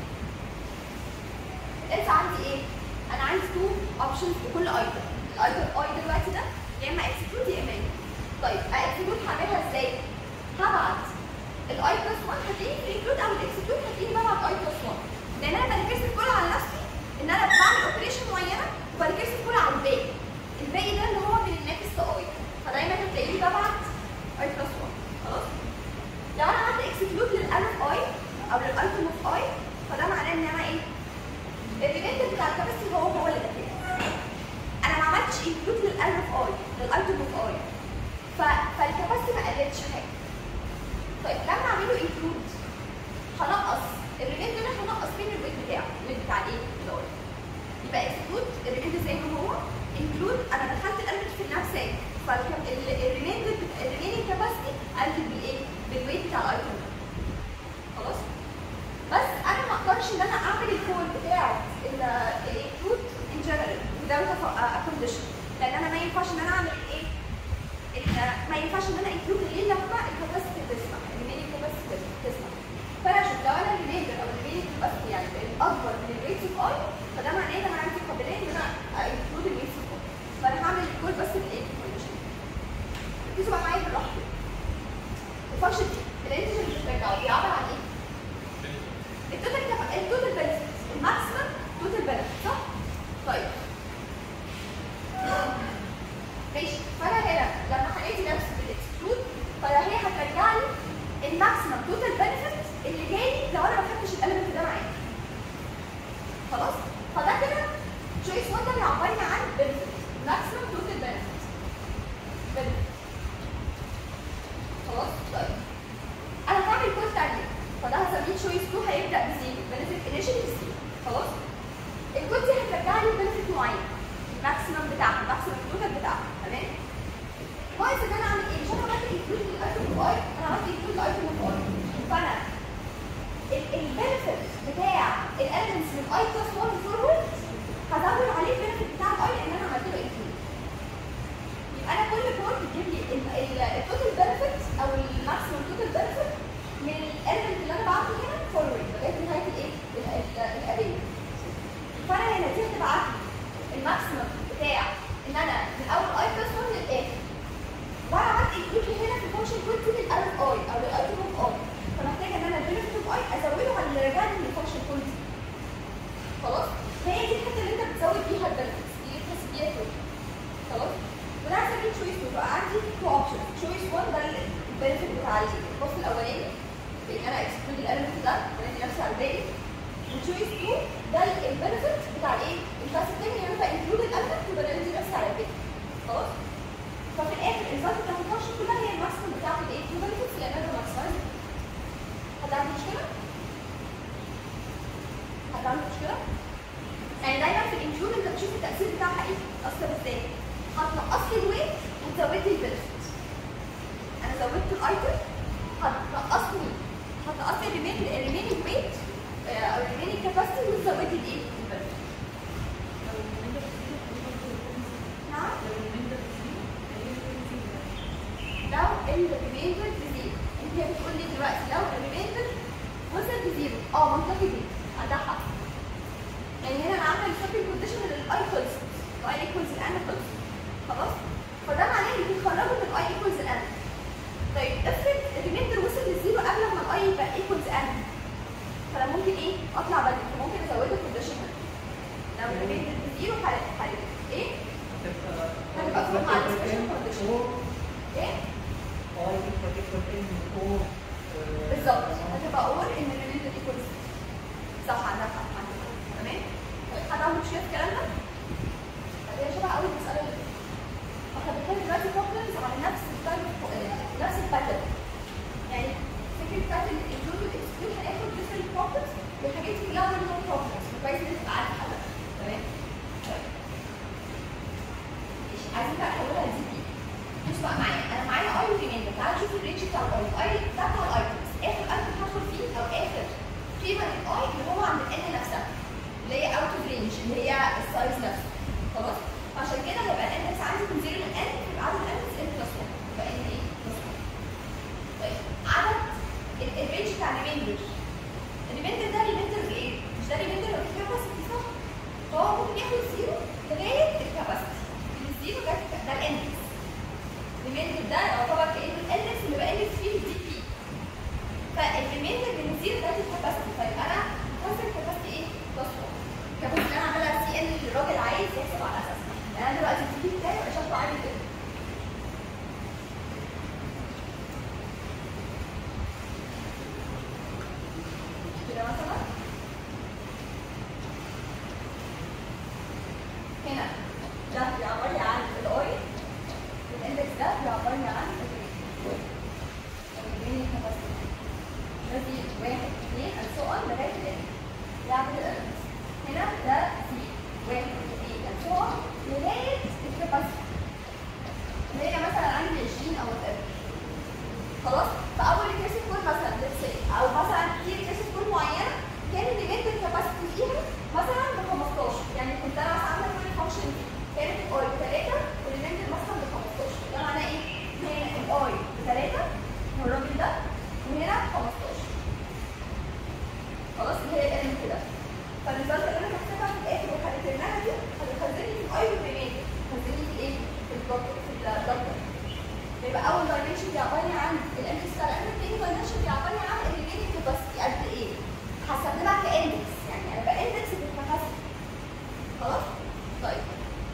الس عندي ايه؟ انا عندي تو اوبشنز لكل ايتم الايتم اي دلوقتي ده يا اما اكسكلود يا اما include. طيب اكسكلود هعملها ازاي؟ هبعت الاي بلس 1 هتلاقيني في الانكلود او الاكسكلود هتلاقيني ببعت اي بلس 1 لان انا بركزت الكل على نفسي ان انا اي فده معناه ان انا ايه الريميندر بتاع الكباستي هو هو اللي داخل انا ما عملتش انكلود للال اوف اي للايتم اوف اي فالكباستي ما قلتش حاجه طيب لما اعمله انكلود هنقص الريميندر ده هنقص فين الويت بتاعه الويت بتاع ايه؟ الاي يبقى اكسكلود الريميندر زي ما هو انكلود انا دخلت الالمنت في النفسات فالريميندر الريميندر كاباسيتي قلت بالايه؟ بالويت بتاع الايتم خلاص؟ بس انا ما اقدرش ان انا اعمل الكود بتاع الانكلود ان جنرال without كونديشن لان انا ما ينفعش ان انا اعمل ايه؟ ال- ما ينفعش ان انا انكلود غير لما الكاباسيتي تسمح الريميندر كاباسيتي تسمح فانا اشوف لو انا الريميندر او الريميندر كاباسيتي يعني الاكبر من الويت اوف اي فده معناه ان انا عندي قابليه ان انا انكلود الويت اوف اي فانا هعمل الكود بس بالايه؟ كونديشن ركزوا بقى معايا بالراحه الفانكشن دي الانتجر اللي بترجعه بيعبر عن ايه؟ التوتال كف- التوتال بنفيت الماكسيمم توتال بنفيت صح؟ طيب ماشي فانا هنا لما هلاقي نفسي بالاكسكلود فهي هترجع لي الماكسيمم توتال بنفيت اللي جاي لو انا ما خدتش الالمنت ده معايا خلاص؟ فده كده تشويس 1 ده بيعبرني عن بنفيت ماكسيمم توتال بنفيت بنفيت خلاص؟ طيب انا هعمل كود تانية فده هسميه تشويس 2 هيبدا بزيرو بنفيت انيشالي بزيرو خلاص؟ الكود دي هترجع لي بنفيت معين الماكسيمم بتاعها الماكسيمم توتال بتاعها تمام؟ كويس ان انا اعمل ايه؟ مش انا عملت انكلود للايتم اوف اي انا عملت انكلود للايتم اوف اي فانا البنفيت بتاع الاليمنتس من اي بلس 1 فورورد هزود عليه البنفيت بتاع الاي لان انا عملت له انكلود يبقى انا كل كود بتجيب لي التوتال بنفيت او الماكسيمم توتال بنفيت من الاليمنت اللي انا بعته هنا فورورد لغايه نهايه الايه؟ الاري فانا هنا دي هتبعت لي الماكسيمم بتاع ان انا من اول اي بلس 1 للاخر وانا عملت انكلود هنا في الفانكشن كود دي للالف اي او للايتم اوف اي فمحتاجه ان انا البنفيت اوف اي ازوده على اللي رجعني من الفانكشن كود دي خلاص فهي دي الحته اللي انت بتزود بيها البنفيتس دي اللي بتحسب بيها كود خلاص وده هسميه تشويس 2 بقى عندي تو اوبشن تشويس 1 ده البنفيت بتاع الفصل الاولاني ان انا اكسكلود الالمنت ده وادي نفسي على الباقي وتشويس 2 ده البنفيت بتاع الايه؟ الكلاس الثاني ان انا بانكلود الالمنت وبدي نفسي على الباقي خلاص ففي الاخر الريزلت بتاع الفانكشن كلها هي الماكسيمم بتاعت الايه؟ تو بنفيتس لان انا ماكسمايز حد عنده مشكله؟ حد عنده مشكله؟ يعني دايما في الانكلود انت بتشوف التاثير بتاعها ايه؟ اثر ازاي؟ هتنقص لي الويت وتزود لي البنفيت انا زودت الايتم هتنقصني هتنقص لي الريمينج الريمينج ويت او الريمينج كاباسيتي وتزود لي الايه؟ البنفيت نعم لو الريميندر بزيرو انت بتقول لي دلوقتي لو الريميندر وصل بزيرو اه منطقي دي عندها حق يعني هنا انا عامله الشوبينج كونديشن للاي خلصت الاي ايكوالز الان خلصت خلاص فده معناه ان بيخرجوا من الاي ايكوالز الان طيب افرض الريميندر وصل للزيرو قبل ما الاي يبقى ايكوالز ان فانا ممكن ايه اطلع بدري فممكن ازود الكونديشن لو الريميندر بزيرو حالة حالة ايه؟ هتبقى فوق مع السبيشال كونديشن ايه؟ بالظبط هتبقى اور ان الريليتد ايكوالز صح عندك حق عندك حق. تمام طيب حد عنده مشكله في الكلام ده؟ طب هي شبه قوي المساله اللي فاتت. احنا بنتكلم دلوقتي بروبلمز على نفس التايب نفس الباترن يعني فكره بتاعت الانكلود والاكسكلود هناخد ديفرنت بروبلمز والحاجات دي كلها من بروبلمز كويس ان انت تبقى عارف حاجه تمام؟ طيب ماشي عايزين بقى نحولها لزي بي بص بقى معايا انا معايا اي ريميندر تعال نشوف الريتش بتاع الاي الاي ده بتاع الايتمز اخر ايتم هدخل فيه او اخر قيمه للاي اللي هو عند الان نفسها اللي هي اوت اوف رينج اللي هي السايز نفسه خلاص عشان كده هيبقى الان نفسه عندي من 0 ل n يبقى عدد الان ان بلس 1 يبقى ان ايه بلس 1 طيب عدد ال- الرينج بتاع الريميندر الريميندر ده ريميندر ايه؟ مش ده ريميندر لو في كاباسيتي صح؟ فهو ممكن ياخد زيرو لغايه الكاباسيتي الزيرو ده ده الاندكس الريميندر ده يعتبر كانه الاندكس اللي بقلب فيه الدي بي فالريميندر من الزيرو ده الكاباسيتي طيب انا هحسب الكاباسيتي ايه؟ بلس 1 الكاباسيتي اللي انا عاملها سي ان اللي الراجل عايز يحسب على اساسها يعني انا دلوقتي الدي بي بتاعي يبقى شكله عامل كده يعمل الالمنتس هنا ده سي واحد اثنين and so on لغايه الكاباسيتي اللي هي مثلا عندي 20 او whatever خلاص فاول ريكيرسيف كود مثلا let's say او مثلا في ريكيرسيف كود معينه كان الليميت الكاباسيتي فيها مثلا ب 15 يعني كنت انا مثلا عامله كل فانكشن دي كانت الاي ب 3 والليميت مثلا ب 15 ده معناه ايه؟ هنا الاي ب 3 هو الراجل ده وهنا 15 خلاص اللي هي الان كده فالريزلت اللي انا بحسبها في الاخر وهريترنها دي هتخزني في الاي والريمين هتخزني في ايه؟ في البلوك في الدكتور يبقى اول دايمنشن بيعبرني عن الانكس بتاع الان الثاني دايمنشن بيعبرني عن الريميننج كاباسيتي قد ايه هستخدمها كاندكس يعني انا باندكس في الكاباسيتي خلاص؟ طيب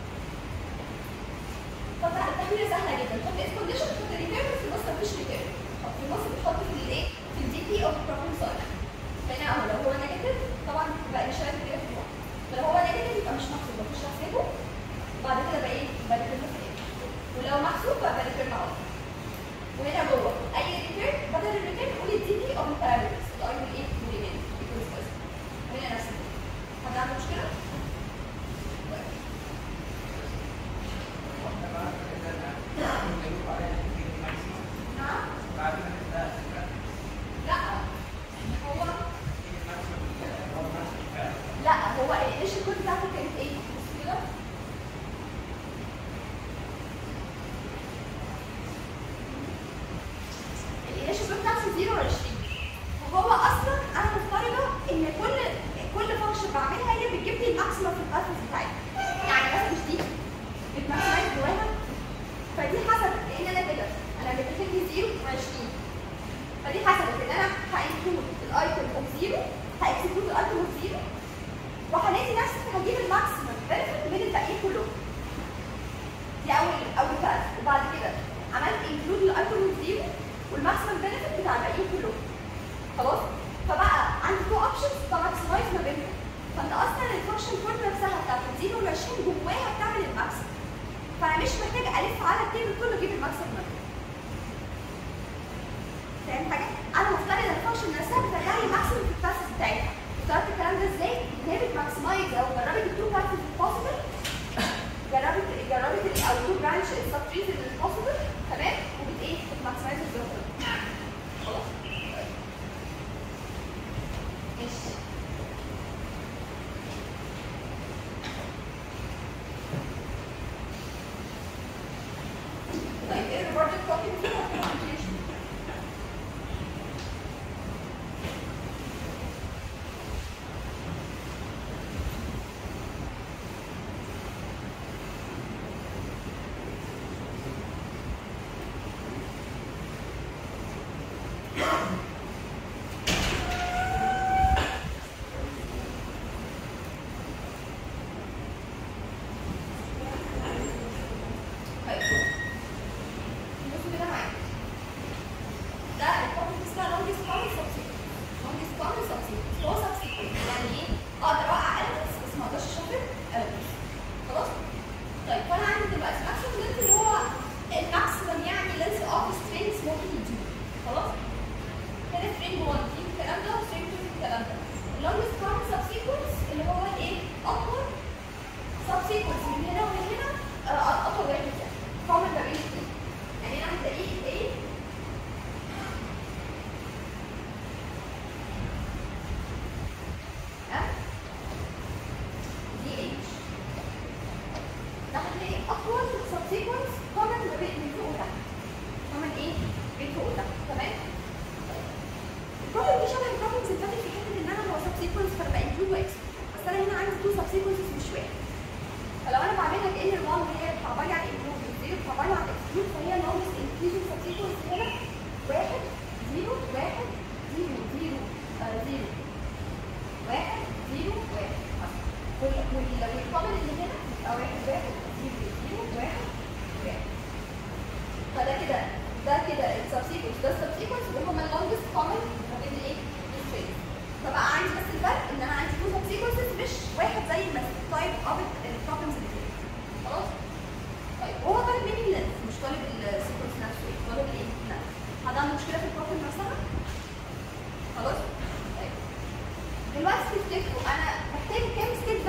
طب لا التحويله سهله جدا تحط اس كونديشن تحط ريتيرن في النص مفيش ريتيرن في النص بتحط في الايه؟ في الدي بي او في البروبلم سايد هنا اهو لو هو نيجاتيف طبعا بقى الاشارات كده في الوقت لو هو نيجاتيف يبقى مش محسوب مفيش هحسبه بعد كده بقى ايه؟ بريتيرن في الايه ولو محسوب بقى بريتيرن على طول وهنا جوه اي ريتيرن بدل الريتيرن قول الدي بي او البارامترز الاي والايه والريمين ايكوالز بس وهنا نفس الكلام حد عنده مشكله؟ نعم لا هو لا هو ايش الكود بتاعته كانت ايه؟ بص كده الايش الكود بتاعته 0 و 20 وهو اصلا انا مفترضه ان كل كل فانكشن بعملها هي بتجيب لي الماكسيمم في الباسز بتاعتي يعني مثلا مش دي بتماكسمايز جواها فدي حسبت لان انا كده انا بتكتب لي 0 و20 فدي حسبت ان انا هانكلود الايتم اوف 0 هاكسكلود الايتم اوف 0 وهلاقي نفسي هجيب الماكسيمم بنفيت من الباقيين كلهم دي اول اول كلاس وبعد كده عملت انكلود الايتم اوف 0 والماكسيمم بنفيت بتاع الباقيين كلهم خلاص فبقى عندي تو اوبشنز بماكسمايز ما بينهم فانت اصلا الفانكشن كود نفسها بتاعت ال 0 وال 20 جواها بتعمل الماكسيمم فانا مش محتاجه الف على التيبل كله اجيب الماكسيمم منه فاهم حاجه؟ انا مفترض ان الفانكشن نفسها بتطلع لي ماكسيمم في الباسز بتاعتها افترضت الكلام ده ازاي؟ ان هي بتماكسمايز او جربت التو باسز البوسيبل جربت جربت ال- او تو برانش السبتريز البوسيبل تمام وبت ايه؟ بتماكسمايز الزوفر خلاص؟ ماشي طيب ايه البروجكت توبيك فيها؟ طيب بصوا كده معايا ده الكومنت اسمها longest common subsequence longest common subsequence هو subsequence يعني ايه؟ اقدر اوقع elements بس ما اقدرش اشفر elements خلاص؟ طيب فانا عندي دلوقتي maximum length اللي هو الماكسيمم يعني length of strings ممكن يجيب خلاص؟ هنا string 1 في الكلام ده وstring 2 في الكلام ده longest common subsequence اللي هو ايه؟ اطول subsequence من هنا ومن هنا آه، اطول واحد يعني common ما بين الاثنين يعني انا هتلاقيه ايه؟ ها؟ دي اتش ده هتلاقي اطول subsequence common ما بين من فوق وتحت common ايه؟ بين فوق وتحت تمام؟ البروبلم دي شبه البروبلمز اللي فاتت في حته ان انا لو subsequence فانا بانكلود واكسكلود بس انا هنا عندي تو subsequences مش واحد فلو انا بعملها كان ال1 هي بتعبري عن انكلود والزيرو بتعبري عن اكسكلود فهي longest inclusive subsequence هنا واحد زيرو واحد زيرو زيرو آه، زيرو واحد زيرو واحد وال- وال- والكومن اللي هنا يبقى واحد واحد زيرو زيرو واحد واحد فده كده ده كده السبسيكونس ده السبسيكونس وهما اللونجست كومن ما بين الايه؟ السترينج فبقى عندي بس الفرق ان انا عندي تو سبسيكونسز مش واحد زي التايب اوف البروبلمز اللي فاتت خلاص؟ طيب وهو طالب مني اللينس مش طالب السيكونس نفسه طالب الايه؟ لا حد عنده مشكله في البروبلم نفسها؟ خلاص؟ طيب دلوقتي تفتكروا انا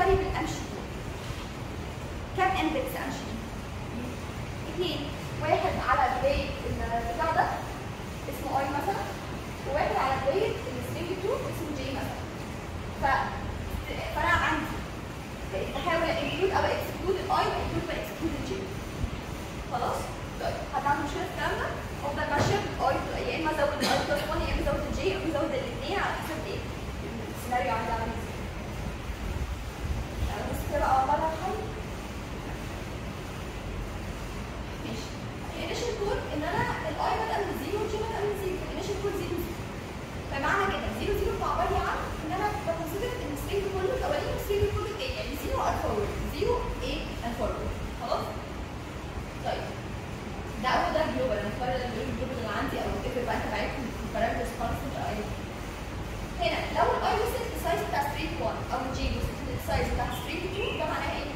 فاريبل امشي فيه كام اندكس امشي فيه اثنين واحد على بدايه البتاع ده اسمه اي مثلا وواحد على بدايه السترينج 2 اسمه جي مثلا ف فانا عندي بقيت بحاول انكلود او اكسكلود الاي وانكلود واكسكلود الجي خلاص طيب حد عنده مشكله في الكلام ده افضل ماشيه بالاي يا اما ازود الاي بلس 1 يا اما ازود الجي يا اما ازود الاثنين على حسب ايه السيناريو عندي عامل ازاي يعني بص كده بقى مره حل ماشي الانيشال كود ان انا الاي بدأ من زيرو والجي بدأ من زيرو الانيشال كود زيرو زيرو فمعنى كده زيرو زيرو عباره عن ان انا بكونسيدر ان السترينج كله الاولاني والسترينج كله التاني يعني زيرو ار فورورد زيرو ايه اند فورورد خلاص طيب ده اول ده جلوبال انا مقرر الجلوبال اللي عندي او الفكره بقى انت بعرف البارامترز كونستنت او اي هنا لو الاي وصلت للسايز بتاع سترينج 1 او الجي وصلت للسايز بتاع سترينج 2 ده معناه ايه؟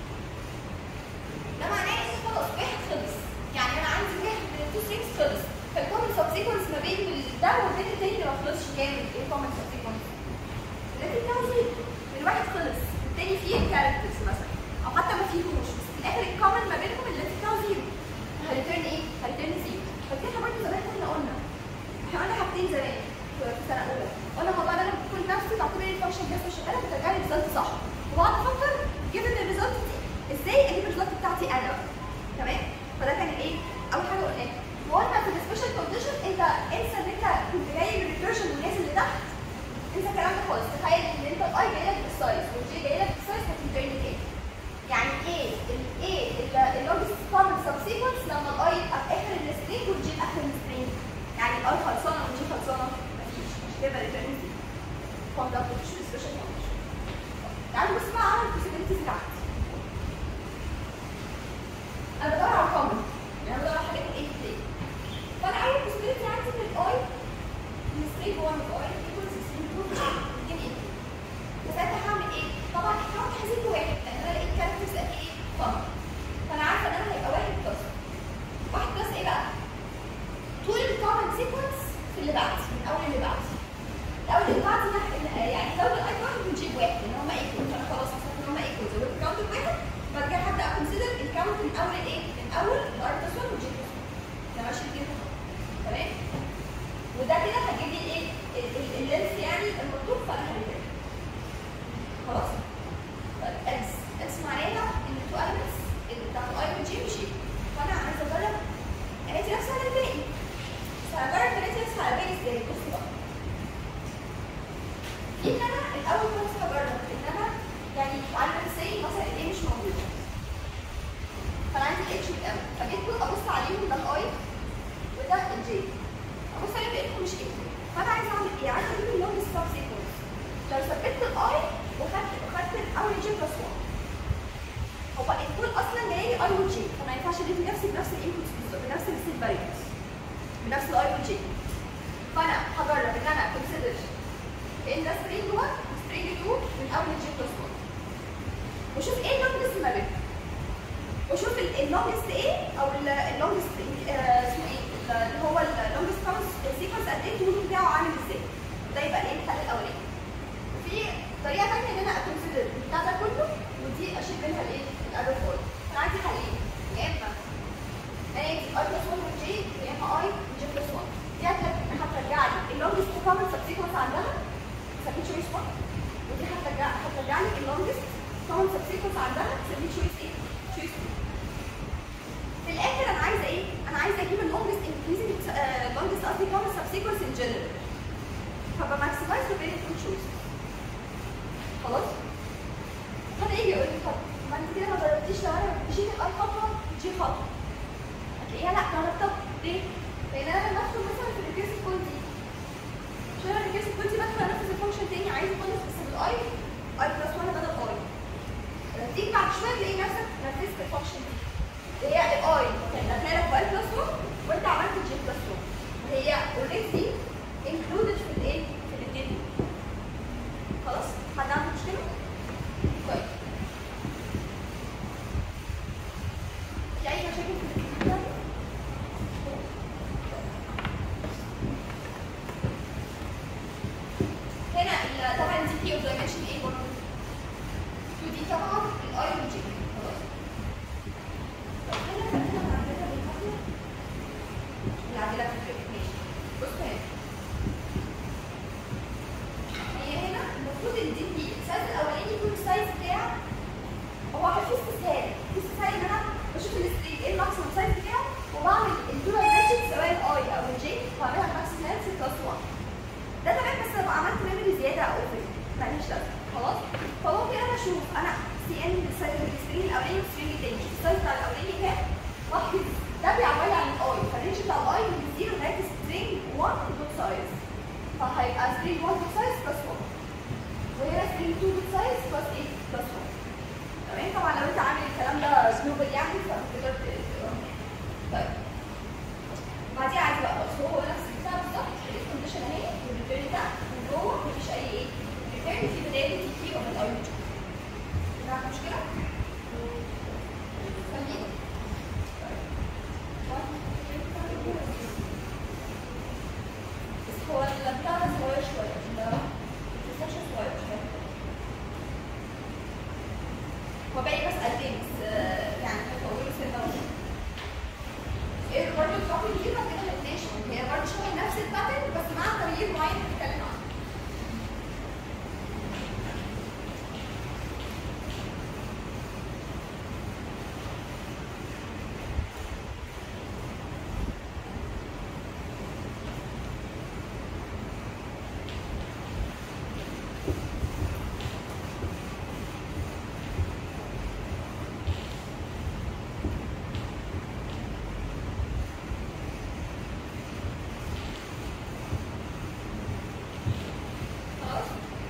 ده معناه ان خلاص واحد خلص يعني انا عندي واحد من التو سترينجز خلص فالكومن سبسيكونس ما بين ده وبين التاني اللي ما خلصش كامل ايه الكومن سبسيكونس؟ لكن ده زيرو الواحد خلص التاني فيه كاركترز مثلا او حتى ما فيهوش بس في الاخر الكومن ما بينهم اللي بتاعه زيرو هريتيرن ايه؟ هريتيرن زيرو فاكرين برضه زمان احنا قلنا احنا قلنا حاجتين زمان في سنه اولى قلنا الموضوع ده انا كنت نفسي بعتبر الفانكشن جاست شغاله بترجع لي الريزلت صح وبقعد افكر جيفن الريزلت دي ازاي اجيب الريزلت بتاعتي انا بقى تمام فده كان ايه اول حاجه قلناها وقلنا في السبيشال كونديشن انت انسى ان انت كنت جاي من الريكيرشن والناس اللي تحت انسى الكلام ده خالص تخيل ان انت الاي جاي لك بالسايز والجي جاي لك بالسايز هتنترن ايه يعني ايه الايه اللونجست كومن سبسيكونس لما الاي يبقى في اخر السترينج والجي في اخر السترينج يعني الاي خلصانه والجي خلصانه مفيش مش كده ريتيرن زيرو فهم ده مش سبيشال كونديشن تعالوا بس بقى على البوسيبيليتيز بتاعتي انا بدور على كومن يعني بدور على حاجات ايه في فانا اول بوسيبيليتي عندي ان الاي السترينج 1 الاي ايكوالز سترينج 2 الاثنين ايه فساعتها هعمل ايه؟ طبعا هحاول احذف واحد لان انا لقيت كاركترز قد ايه؟ كومن فانا عارفه ان انا هيبقى واحد بلس واحد بلس ايه بقى؟ طول الكومن سيكونس في اللي بعدي من اول اللي بعدي الاول اللي بعدي ده يعني لو الاي واحد بنجيب واحد ان هم ايكوال فانا خلاص حسيت ان هم ايكوال زودت الكاونت بواحد بعد كده هبدا اكونسيدر الكاونت من اول الايه؟ من اول الار بلس 1 والجي بلس 1 ده ماشي كده تمام؟ وده كده هجيب لي الايه؟ اللينس يعني المطلوب فانا هريتيرن خلاص؟ طيب اكس اكس معناها ان تو elements اللي بتاعت الاي والجي مش ايه فانا عايزه اجرب قالت نفسي على الباقي بس هجرب قالت نفسي على الباقي ازاي بصوا بقى في ان انا الاول خالص هجرب ان انا يعني على سي مثلا الايه مش موجوده فانا عندي الاتش والام فجيت ابص عليهم ده الاي وده الجي ابص عليهم لقيتهم مش ايه فانا عايزه اعمل ايه؟ عايزه اجيب اللونج سب سيكونس لو ثبتت الاي وخدت وخدت الاول جي بلس 1 هو الكود اصلا جاي لي اي وجي فما ينفعش ادي نفسي بنفس الانبوتس بالظبط بنفس السيت فاريبلز بنفس الاي والجي فانا هجرب ان انا كونسيدر ان ده سترينج 1 وسترينج 2 من اول الجي بلس 1 وشوف ايه اللونجست ما بينهم وشوف اللونجست ايه او اللونجست اسمه ايه اللي هو اللونجست سيكونس قد ايه الطول بتاعه عامل ازاي ده يبقى ايه الحل الاولاني في طريقه ثانيه ان انا اكونسيدر البتاع ده كله ودي اشيل منها الايه؟ الارو فول انا عندي حلين يا اما انا اي بلس 1 والجي يا اما اي جي بلس 1 دي هترجع لي اللونجست كومن سبسيكونس عندها سميه تشويس 1 ودي هترجع هترجع لي اللونجست كومن سبسيكونس عندها سميه تشويس ايه؟ تشويس 2 في الاخر انا عايزه ايه؟ انا عايزه اجيب اللونجست انكريزنج لونجست قصدي كومن سبسيكونس ان جنرال فبماكسمايز ما بين التو تشويسز خلاص حد يجي يقول لي طب ما انت كده ما جربتيش لو انا مشيت الاي خطوه جي خطوه هتلاقيها لا جربتها ليه؟ لان انا لما ادخل مثلا في الريكيرسيف كول دي عشان انا الريكيرسيف كول دي بدخل انفذ الفانكشن تاني عايز اخلص بس بالاي اي بلس 1 بدل اي لما تيجي بعد شويه تلاقي نفسك نفذت الفانكشن دي اللي هي الاي كان داخله في اي بلس 1 وانت عملت جي بلس 1 وهي اوريدي انكلودد في الايه؟ في الاثنين دول خلاص؟ حد عنده مشكله؟ طيب في اي مشاكل في الكتاب؟ هنا ال- طبعا دي بي اوف دايمنشن ايه برضه؟ 2 دي طبعا الاي والجي خلاص طب هنا خلينا نعملها بالكافيه نعملها في الفريق ماشي بص هنا هي هنا المفروض ان دي دي السايز الاولاني يكون السايز بتاعه هو في استسهال في استسهال ان انا بشوف الستريت ايه الماكسيمم سايز بتاعه وبعمل الدول ماتشنج سواء الاي او الجي بعملها ماكسيمم هيلث بلس 1 ده تمام بس لو عملت ميموري زياده او اوفر ماليش لازمه خلاص فممكن انا اشوف انا سي ان السترينج الاولاني والسترينج التاني شوف السايز بتاع الاولاني كام واحد ده بيعبر لي عن الاي فالرينج بتاع الاي من 0 لغايه سترينج 1 دوت سايز فهيبقى سترينج 1 دوت سايز بلس 1 وهنا سترينج 2 دوت سايز بلس 8 بلس 1 تمام طبعا لو انت عامل الكلام ده جلوبال يعني فتقدر تقراه طيب بعديها عايز بقى بس هو نفس البتاع بالظبط الكونديشن اهي والريتيرن بتاع من جوه مفيش اي ايه ريتيرن في بدايه تي كي ومن الاي يو عندك مشكله؟ خلينا بس هو البتاع ده صغير شويه ده السكشن صغير شويه هو باقي مسألتين بس آه، يعني هتطولوا سنة ونص. ايه برضه الكوبي دي بعد كده هتناقش هي برضه شبه نفس الباترن بس مع تغيير معين هنتكلم عنه. خلاص؟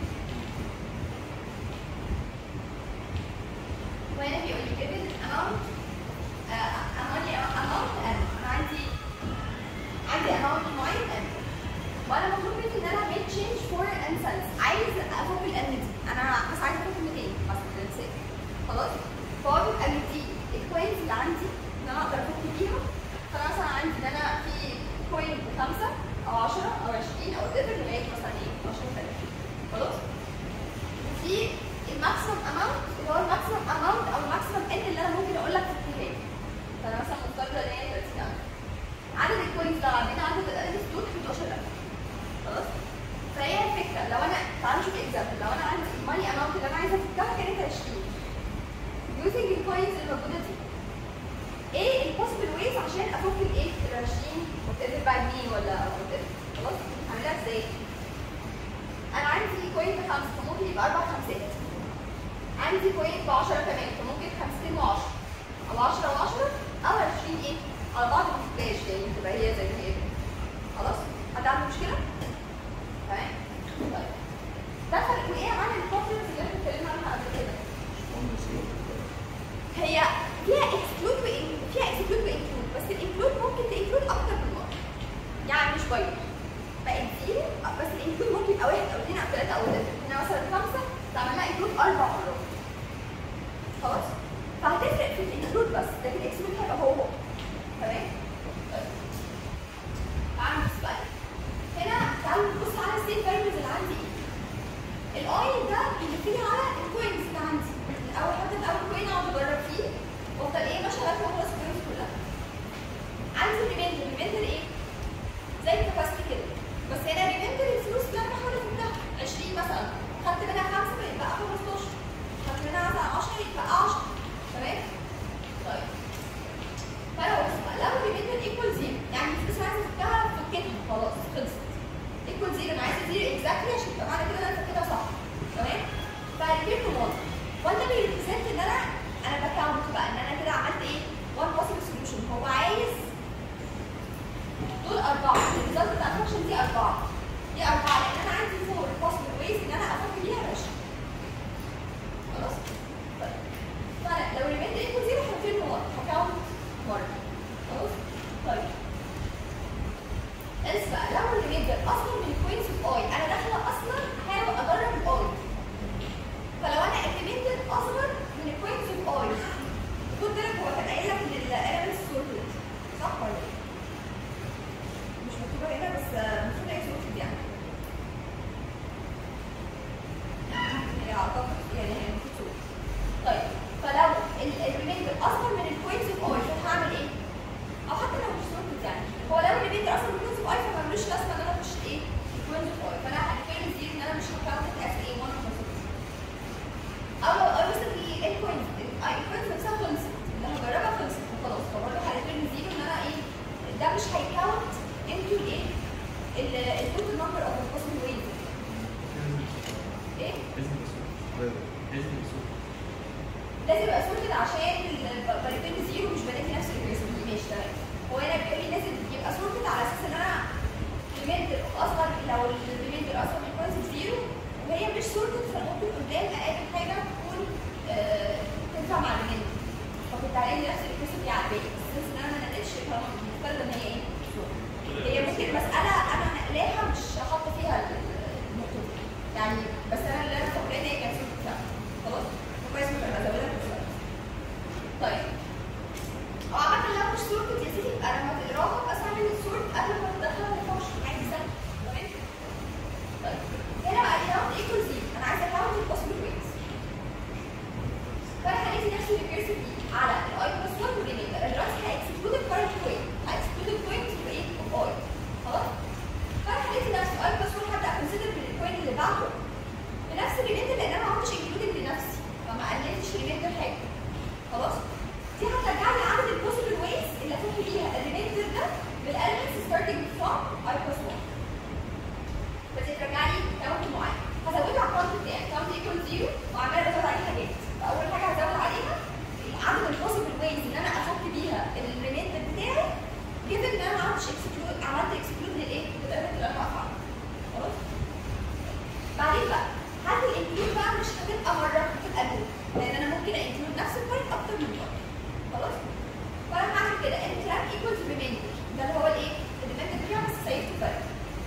وهنا بيقول لي given amount آه، amount amount n انا عندي عندي amount معين n وانا مطلوب مني ان انا make change for n cells عايز افك ال n دي انا بس عايز افك 200 مثلا let's say. خلاص فهو بيبقى مدي الكوينز اللي عندي ان انا اقدر افك بيها فانا مثلا عندي ان انا في كوين بخمسه او 10 او 20 او whatever لغايه مثلا ايه 10000 خلاص وفي الماكسيمم اماونت اللي هو الماكسيمم اماونت او الماكسيمم ان اللي انا ممكن اقول لك في النهايه فانا مثلا مفترضه ان هي 30000 عدد الكوينز ده عندنا عدد الالف دول 11000 خلاص فهي الفكره لو انا تعالوا نشوف اكزامبل لو انا عندي الماني اماونت اللي انا عايزه افكها كانت 20 يوزنج الكوينز الموجوده دي ايه البوسيبل ويز عشان افك الايه ال 20 وتقدر بقى جنيه ولا whatever. خلاص اعملها ازاي؟ انا عندي كوين بخمسه فممكن يبقى اربع خمسات عندي كوين ب 10 كمان فممكن خمستين و10 او 10 و10 او 20 ايه على بعض ما تبقاش يعني تبقى هي زي ما هي كده. خلاص حد عنده مشكله؟ تمام طيب ده فرق وايه عن البروبلمز اللي احنا اتكلمنا عنها قبل كده هي فيها اكسكلود فيها اكسكلود وانكلود بس الانكلود ممكن تنكلود اكتر من مره يعني مش بايظ بقت زيرو بس الانكلود ممكن يبقى واحد او اثنين او ثلاثه او ثلاثه هنا مثلا خمسه تعمل لها انكلود اربع مرات خلاص فهتفرق في الانكلود بس لكن الاكسكلود هيبقى هو هو تمام طيب. تعالوا نبص بقى هنا تعالوا نبص على الستيت فاريبلز اللي عندي ايه الاي ده بيدل على الكوينز اللي عندي اول حاجه اول كوين اقعد اجرب فيه وافضل ايه ماشيه لغايه ما اخلص الكوينز كلها عندي ريميندر ريميندر ايه زي الكاباسيتي كده بس هنا ريميندر الفلوس اللي انا بحاول افكها 20 مثلا خدت منها 5 يبقى 15 خدت منها مثلا 10 يبقى 10 تمام طيب فانا بص بقى لو ريميندر ايكوال زيرو يعني الفلوس اللي عايزه افكها فكتها خلاص خلصت ايكوال زيرو انا عايزه زيرو اكزاكتلي عشان يبقى معنى كده ان انا فكتها صح تمام فريبيرت مود وانت بيريبريزنت ان انا انا بكاونت بقى ان انا كده عملت ايه وان بوسيبل سوليوشن هو عايز دول أربعة الريزلت بتاع الفانكشن دي أربعة دي أربعة لأن أنا عندي فور possible ways إن أنا أفك بيها ماشي خلاص؟ طيب فأنا لو ريميت لازم يسوق لازم يبقى سورتد عشان الباريتين زيرو مش بلاقي نفس الريكريسيف ماشي تمام هو هنا بيقول لي لازم يبقى سورتد على اساس ان انا ريميندر اصغر لو الريميندر اصغر من كونسيبت زيرو وهي مش سورتد فممكن قدام اقابل حاجه تكون آه، تنفع مع الريميندر فكنت هلاقي نفس الريكريسيف دي على الباقي بس since ان انا ما نقلتش طالما مفترض ان هي ايه sorted. هي ممكن مساله انا نقلاها مش حاطه فيها النقطه دي يعني بس انا اللي انا فاكراه ان هي كانت sorted فعلا خلاص كويس ممكن ازودها في السؤال طيب اه عامة لو مش سورت يا سيدي يبقى لما تقراها بس اعمل السورت قبل ما تدخلها النقاش عادي سهل تمام طيب هنا بقى count equal zero انا عايزه count البوسيبل ويز فانا هلاقي نفس الريكيرسيف دي على الاي بلس 1 والريميندر انا دلوقتي هاكسكلود الكارنت بوينت هاكسكلود البوينت في ايه؟ في اي خلاص فانا هلاقي نفسي اي بلس 1 هبدا كونسيدر بالبوينت اللي بعده بنفس الريميندر لان انا ما عملتش انكلودنج لنفسي فما قللتش ريميندر حاجه خلاص دي هترجع لي عدد البوسيبل ويز اللي افك بيها الريميندر ده بالالمنتس ستارتنج فروم اي بلس 1 بس ترجع لي كاونت معين هزوده على الكاونت بتاعي كاونت ايكوال زيرو وعمال ازود عليه حاجات فاول حاجه هزود عليها عدد البوسيبل ويز ان انا افك بيها الريميندر بتاعي جيفن ان انا ما عملتش اكسكلود عملت اكسكلود للايه؟ للالمنت اللي انا هقف عنه خلاص بعدين بقى هل الانكلود بقى مش هتبقى مره هتبقى لوب لان انا ممكن انكلود نفس البوينت اكتر من مره خلاص فانا هعمل كده ان تراك ايكوالز ريميندر ده اللي هو الايه؟ الريميندر بتاعي بس سيفته فرق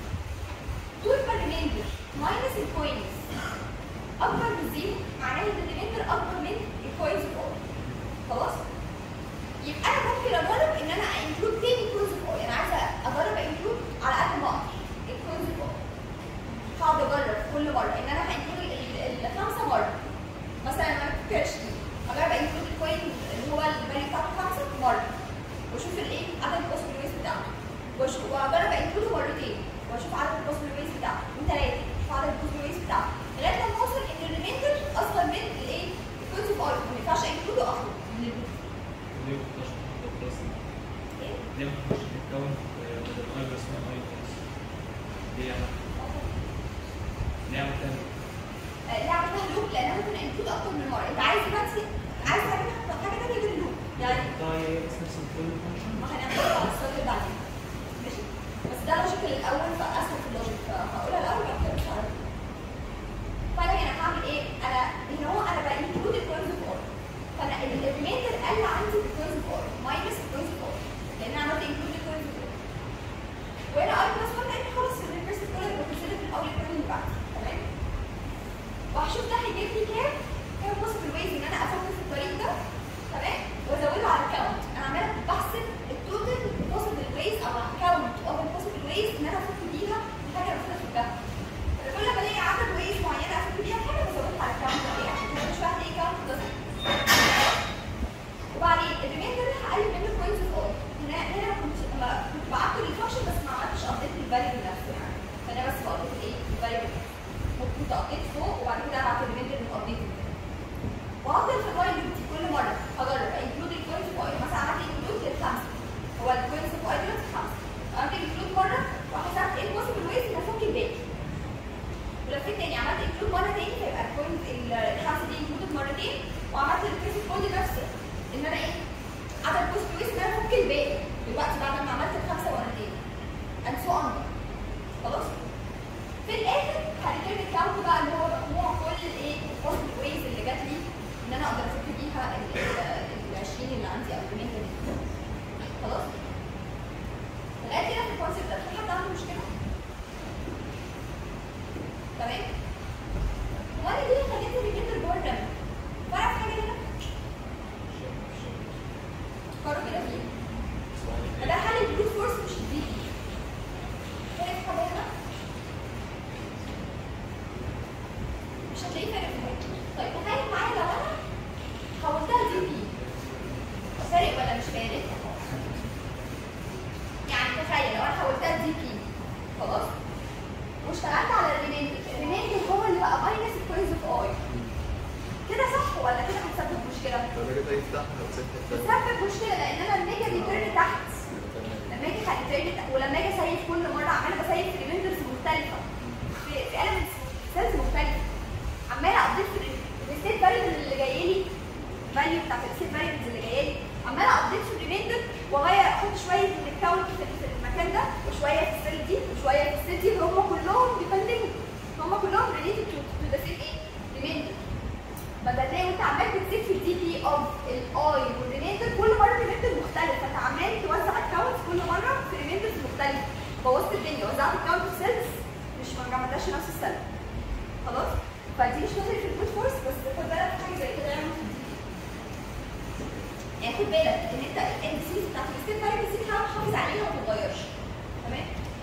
طول ما الريميندر ماينس الكوينز اكبر من زيرو معناه ان الريميندر اكبر من الكوينز فوق خلاص يبقى انا ممكن اجرب ان انا انكلود تاني كوينز فوق انا عايزه اجرب انكلود على قد ما اقدر الكوينز فوق هقعد اجرب كل مره ان انا هنكلود الخمسه مره مثلا انا كيرش دي هجرب انكلود الكوين اللي هو الفاليو بتاعته خمسه مره واشوف الايه عدد البوسبل ويز بتاعته واشوف واجرب انكلوده مرتين واشوف عدد البوسبل ويز بتاعته وثلاثه اشوف عدد البوسبل ويز بتاعته لغايه لما اوصل ان الريميندر اصغر من الايه الكوينز اوف ار ما ينفعش انكلوده اكتر من اللوب ليه ما تقدرش تحط بلس ايه؟ ليه ما تقدرش تتكون بدل اي بلس 1 اي بلس ليه يعني ليه عملتها ليه؟ آه، ليه عملتها لوب لانها ممكن انكلود اكتر من مره انت عايز دلوقتي عايز حاجه حاجه ثانيه غير اللوب يعني طيب بس نفس الكل فانكشن ما هنعملها على السؤال اللي بعدين ماشي بس ده لوجيك الاول فاسهل في اللوجيك فهقولها الاول بعد كده مش عارف فانا هنا هعمل ايه؟ انا هنا هو انا بانكلود الكوينز اوف اور فانا الريميندر قل عندي في الكوينز اوف اور ماينس الكوينز اوف اور لان انا عملت انكلود الكوينز اوف اور وهنا اي بلس 1 لان خلاص الريكرسيف كولر بكونسيدر في الاول الكوين اللي بعده تمام وهشوف ده هيجيب لي كام كام بوسيبل ويز ان انا افكر في الطريق ده تمام وازوده على الكاونت انا عماله بحسب التوتال بوسيبل ويز او الكاونت اوف البوسيبل ويز ان انا افك بيها الحاجه اللي المفروض افكها كل ما الاقي عدد ويز معينه افك بيها الحاجه بزودها على الكاونت دي عشان كده مش واحد ايه كاونت ده وبعدين الريميندر هقلل منه كوينز اوف اور هنا هنا كنت ما كنت بعت الفانكشن بس ما عملتش ابديت للفاليو نفسه يعني فانا بس بابديت الايه الفاليو كنت ابديت فوق وبعد كده ابعت الريميندر من ابديت وهفضل في الوايل لوب دي كل مره هجرب انكلود الكوينز اوف اور مثلا عملت انكلود للخمسه هو الكوينز اوف اور دلوقتي خمسه عملت انكلود مره وحسبت ايه البوسيبل ويز اللي هفك الباقي ولفيت تاني عملت انكلود مره تاني فيبقى الكوينز الخمسه دي انكلودد مرتين وعملت الكوينز كود نفسه ان انا ايه عدد بوست ويز ان انا افك الباقي دلوقتي بعد ما عملت الخمسه مرتين and so on خلاص في الاخر هريتيرن الكاونت بقى اللي هو مجموع كل الايه البوست ويز اللي جات لي ان انا اقدر افك بيها ال 20 اللي عندي او ال 100 دي خلاص لغايه كده في الكونسيبت ده في حد عنده مشكله؟ تمام؟ وانا ليه خليت الريميندر جوه الرمل؟ تعرف حاجه هنا؟ فكروا كده فيه فده حل البروت فورس مش الدي بي فاهم حاجه هنا؟ مش هتلاقيه فارق في حاجه طيب تخيل معايا لو انا حولتها دي بي فارق ولا مش فارق؟ يعني تخيل لو انا حولتها دي بي خلاص واشتغلت على الريميندر الريميندر هو اللي بقى ماينس الكويز اوف اي كده صح ولا كده هتسبب مشكله؟ فده كده يفتح لو سبت الثاني بتسبب مشكله لان انا لما اجي ريتيرن تحت لما اجي هريتيرن ولما اجي اسيف كل مره عماله بسيف في ريميندرز مختلفه في في elements سيلز مختلفه عماله ابديت في الستيت فاريبل اللي جاي لي الفاليو بتاعت الستيت فاريبلز اللي جايه لي عماله ابديت في الريميندر واغير احط شويه من الكاونت في في المكان ده وشويه في السيل دي وشويه في السيل دي هم كلهم ديبندنج هم كلهم ريليتد تو ذا سيم ايه ريميندر بدل ليه وانت عمال بتزيد في الدي بي اوف الاي والريميندر كل مره ريميندر مختلف فانت عمال توزع الكاونتس كل مره في ريميندرز مختلفه بوظت الدنيا وزعت الكاونت في سيلز مش ما عملناش نفس السنه خلاص فدي مش نظري في البروت فورس بس خد بالك في حاجه زي كده يعني في الدي يعني خد بالك ان انت الان سي بتاعت الستيت فاريبلز دي حاول تحافظ عليها وما تتغيرش تمام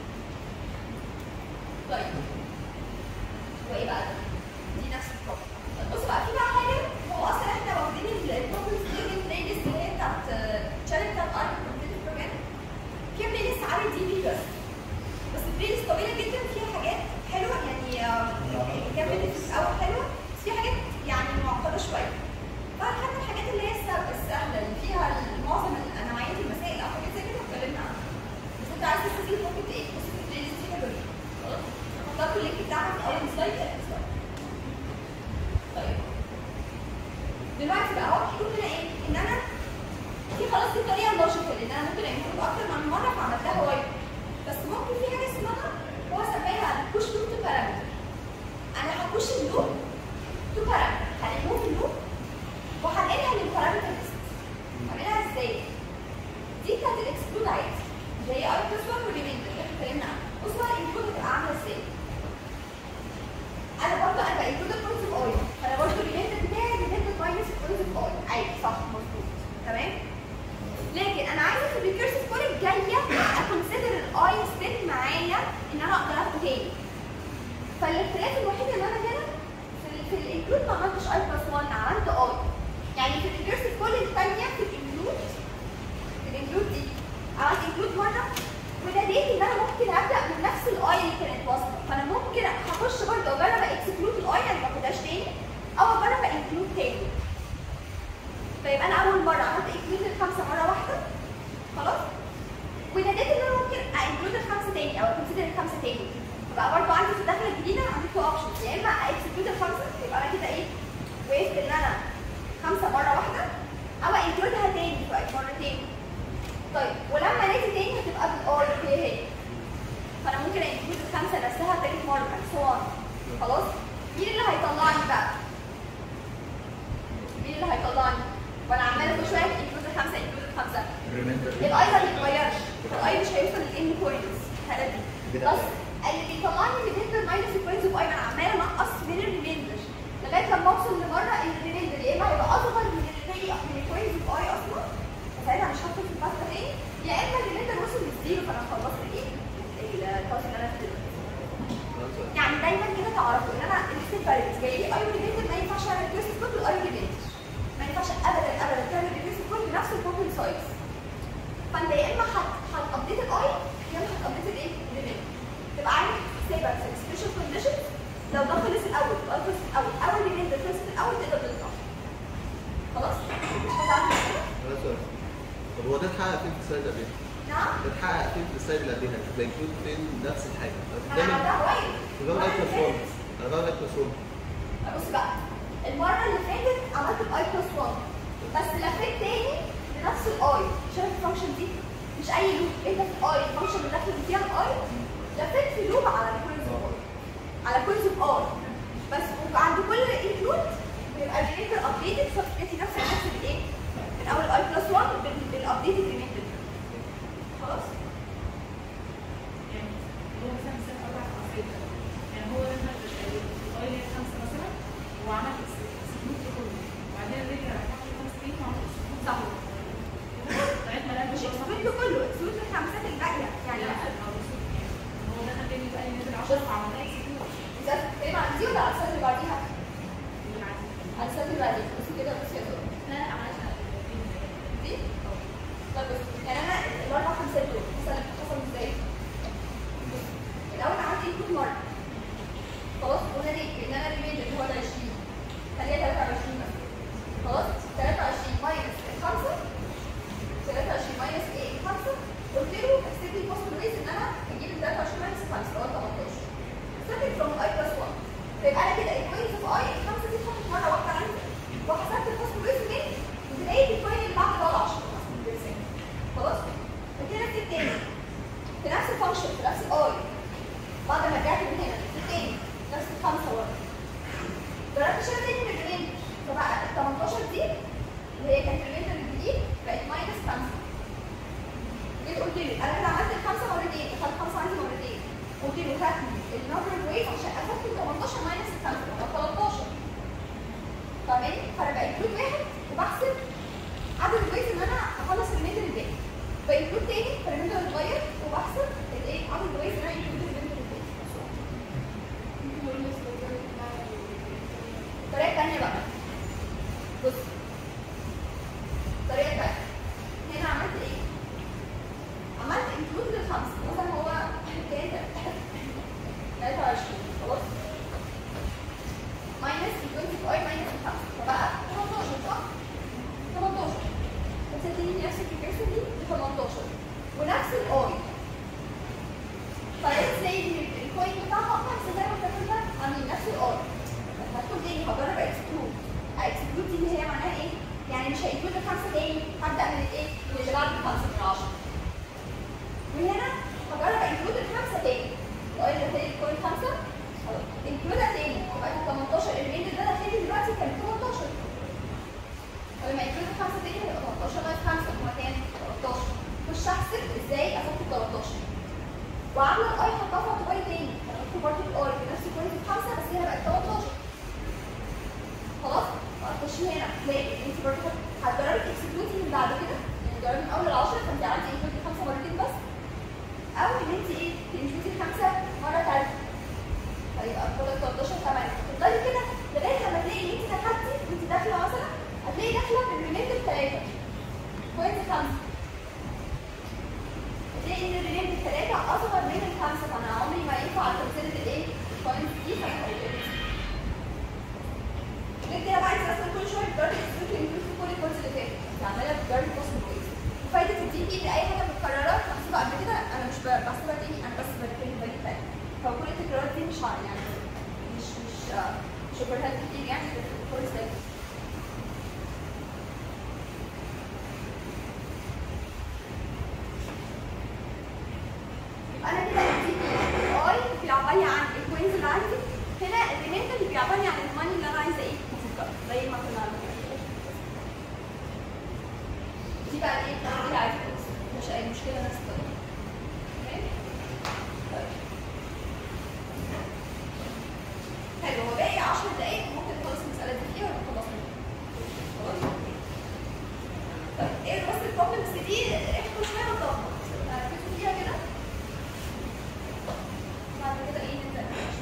طيب وايه بقى ده؟ دي نفس البروبلم بص بقى في بقى حاجه هو اصلا احنا واخدين البروبلمز دي من البلاي ليست اللي هي بتاعت تشالنج بتاعت ارك كومبيوتر بروجرام فيها بلاي ليست عامل دي بي بس بس البلاي ليست طويله جدا فيها حاجات حلوه يعني آه، كان في الاول حلوه بس في حاجات يعني معقده شويه فاخدنا الحاجات اللي هي السهله السهله اللي فيها معظم نوعيه المسائل او حاجات زي كده اتكلمنا عنها بس انت عايز تستفيد ممكن ايه بص في البلاي ليست دي حلوه جدا. خلاص هحط لكم اللينك بتاعها في اول سلايد اخر سلايد طيب دلوقتي بقى هو بيقول لنا ايه ان انا في خلاص دي طريقه لوجيكال ان انا ممكن انكلود اكتر من مره فعملتها وايد بس ممكن في حاجه اسمها هو سماها بوش لوب تو بارامتر انا هبوش اللوب تو بارامتر هنموف اللوب وهنقلها للبارامتر ليست هنعملها ازاي؟ دي كانت الاكسكلود عادي زي اي بلس 1 والريميندر اللي احنا اتكلمنا عنها بص بقى الانكلود هتبقى عامله ازاي؟ انا برضه انا بانكلود البوينتس اوف اي فانا برضه الريميندر بتاعي ريميندر ماينس البوينتس اوف اي عادي صح مظبوط تمام؟ لكن انا عايزه في الريكيرسيف كول الجايه اكونسيدر الاي ستيت معايا ان انا اقدر اخده تاني فالاختلاف الوحيد ان انا هنا في ال في الانكلود ما عملتش اي بلس 1 عملت اي يعني في الريكيرسيف كول الثانيه في الانكلود في الانكلود دي عملت انكلود مره وناديت ان انا ممكن ابدا من نفس الاي اللي كانت واصله فانا ممكن هخش برضه اجرب اكسكلود الاي يعني ما اخدهاش تاني او اجرب انكلود تاني فيبقى انا اول مره عملت انكلود الخمسه مره واحده خلاص وناديت ان انا ممكن انكلود الخمسه تاني او كونسيدر الخمسه تاني فبقى برضه عندي في الدخله الجديده عندي تو اوبشنز يا اما اكسكلود الخمسه يبقى انا كده ايه وقفت ان انا خمسه مره واحده او انكلودها تاني بقت مرتين طيب ولما نادي تاني هتبقى بالاي هي هي فانا ممكن انكلود الخمسه نفسها تالت مره سو خلاص مين اللي هيطلعني بقى؟ مين اللي هيطلعني؟ وانا عماله كل شويه انكلود الخمسه انكلود الخمسه ريميندر الاي ما بيتغيرش الاي مش هيوصل للان بوينتس الحاله دي بس اللي بيطلعني ريميندر ماينس البوينتس اوف اي انا عماله انقص من الريميندر لغايه لما اوصل لمره ان الريميندر يا اما هيبقى اصغر من الري من البوينتس اوف اي اصلا فساعتها مش هدخل في الباث تاني يا اما الريميندر وصل للزيرو فانا خلصت ايه الباث اللي انا فيه دلوقتي. يعني دايما كده تعرفوا ان انا الستيت فاريبلز جاي لي اي ريليتد ما ينفعش اعمل ريكوست كود بالاي ريليتد ما ينفعش ابدا ابدا تعمل ريكوست كود بنفس البروبلم سايز فانت يا اما هتابديت الاي يا اما هتابديت الايه؟ الريليتد تبقى عارف سيبك سبيشال كونديشن لو ده خلص الاول الاي خلص الاول او الريليتد خلص الاول تقدر تطلع خلاص مش هتعرف كده؟ ولا سؤال طب هو ده اتحقق فين في السلايد اللي قبلها؟ نعم ده اتحقق فين في السلايد اللي قبلها؟ ده انكلود فين نفس الحاجه انا دايما عملتها قريب بجاوب اي بلس 1 انا بعمل اي بلس 1 بص بقى المره اللي فاتت عملت الاي بلس 1 بس لفيت تاني لنفس الاي شايف الفانكشن دي مش اي لوب انت في الاي الفانكشن اللي داخل فيها الاي لفيت في لوب على الكوينز اوف اي على كوينز اوف اي بس وعند كل انكلود بيبقى الريميتر ابديتد فبتدي نفس نفس الايه من اول اي بلس 1 بالابديتد ريميتر خلاص يعني هو مثلا مثال أربع خمسات يعني هو لما الأويل هي خمسة مثلا وعمل اكسكلود كله وبعدين رجع رجع في خمسة تاني وعمل اكسكلود صح لغاية ما لقى مش إن هو اكسكلود كله اكسكلود الخمسات الباقيه يعني لا لا هو يعني هو دخل تاني بقى نزل 10 وعملها اكسكلود اذا بتتكلم عن دي ولا على السنه اللي بعديها؟ بالعكس على السنه اللي بعديها بس كده بس يا دكتور لا لا عملها دي طب بص يعني انا الاربع خمسات دول مثلا حصل ازاي؟ بص، الاول عملت انكود مره خلاص قلنا ليه؟ ان انا ريميندر اللي هو ده 20 خليها 23 بس خلاص 23 ماينس الخمسه 23 ماينس ايه؟ الخمسه قلت له اكسبت لي possible ways ان انا اجيب ال 23 ماينس الخمسه اللي هو 18 starting from i plus 1 فيبقى انا كده البوينتس اوف اي الخمسه دي اتحطت مره واحده عندي فبقى ال 18 دي اللي هي كانت الريميندر الجديد بقت ماينس 5 جيت قلت لي انا كده عملت الخمسه مرتين دخلت خمسه عندي مرتين قلت له هات لي النمبر ويت عشان اخدت ال 18 ماينس ال 5 يبقى 13 فاهماني؟ فانا بانكلود واحد وبحسب عدد الويز ان انا اخلص الريميندر الباقي بانكلود تاني فالريميندر اتغير وبحسب الايه عدد الويز ان انا انكلود الريميندر الباقي الطريقه الثانيه بقى بص الطريقه الثانيه هنا عملت ايه؟ عملت انكلود للخمسه مثلا هو كان 23 خلاص ماينس 20 اي ماينس 5 فبقى 18 صح؟ 18 فتديني نفس الكيرسون دي ب 18 ونفس الاي فليتس سي ان الكوين بتاعها 5 زي ما اتفقنا عاملين نفس الاي هدخل تاني هجرب اكسكلود اكسكلود دي اللي هي معناها ايه؟ يعني مش هيكلود الخمسه تاني هبدا من الايه؟ من اللي بعد الخمسه من 10 وهنا هجرب انكلود الخمسه تاني الاي اللي هتلاقي الكوين خمسه خلاص انكلودها تاني يبقى ال 18 الريميندر ده داخل لي دلوقتي كان 18 ولما انكلود الخمسه تاني هيبقى 18 ناقص 5 هو كام؟ 13 خش احسب ازاي اخدت ال 13 وعامله الاي حطها في اعتباري تاني هحط برضه الاي بنفس الكوين الخمسه بس هنا بقت 13 خلاص هتخشي هنا تلاقي انت برضه هتجربي تكسكلودي من بعد كده يعني تجربي من اول ال 10 فانت عملتي انكلود الخمسه مرتين بس او ان انت ايه تنكلودي الخمسه مره ثالثه هيبقى فاضل 13 8 تفضلي كده لغايه لما تلاقي ان انت دخلتي وانت داخله مثلا هتلاقي داخله بالريميندر 3 بوينت 5 هتلاقي ان الريميندر 3 اصغر من الخمسه فانا عمري ما ينفع تنزل الايه البوينت دي فانا هقول غير كده بقى انت اصلا كل شويه بتجربي تسلكي الانكلود في كل الكورس اللي فات انت عماله بتجربي بوست كويس وفايده الدي بي ان اي حاجه متكرره محسوبه قبل كده انا مش ب- بحسبها تاني انا بس بركب بالي تاني فكل التكرارات دي مش ع- يعني مش مش آه، مش اوفرهيد كتير يعني في الكورس ده يبقى انا كده الدي بي اي بيعبرني عن الكوينز اللي عندي هنا الريميندر اللي بيعبرني عن الماني اللي انا عايزه ايه افكها زي ما كنا عاملين دي بقى ايه دي عادي خالص مش اي مشكله نفس الطريقه تمام طيب. حلو هو باقي 10 دقايق ممكن نخلص المساله دي فيها ولا خلصنا خلاص طيب ايه بس البروبلمز دي احكوا شويه وضغط ركزوا فيها كده بعد كده ايه نبدا نناقش.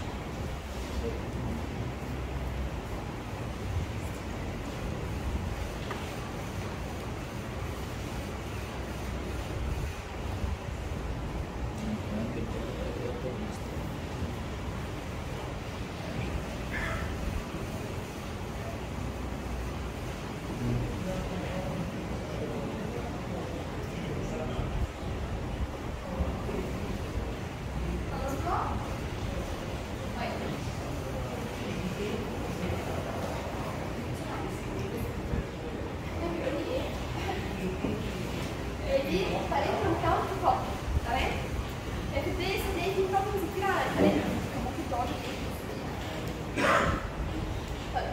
خلصنا؟ طيب. بيقول لي ايه؟ دي باليندروم كاونت بروبلم تمام؟ في البداية صدقني في بروبلمز كتير على الباليندروم ممكن تقعدي ايه؟ طيب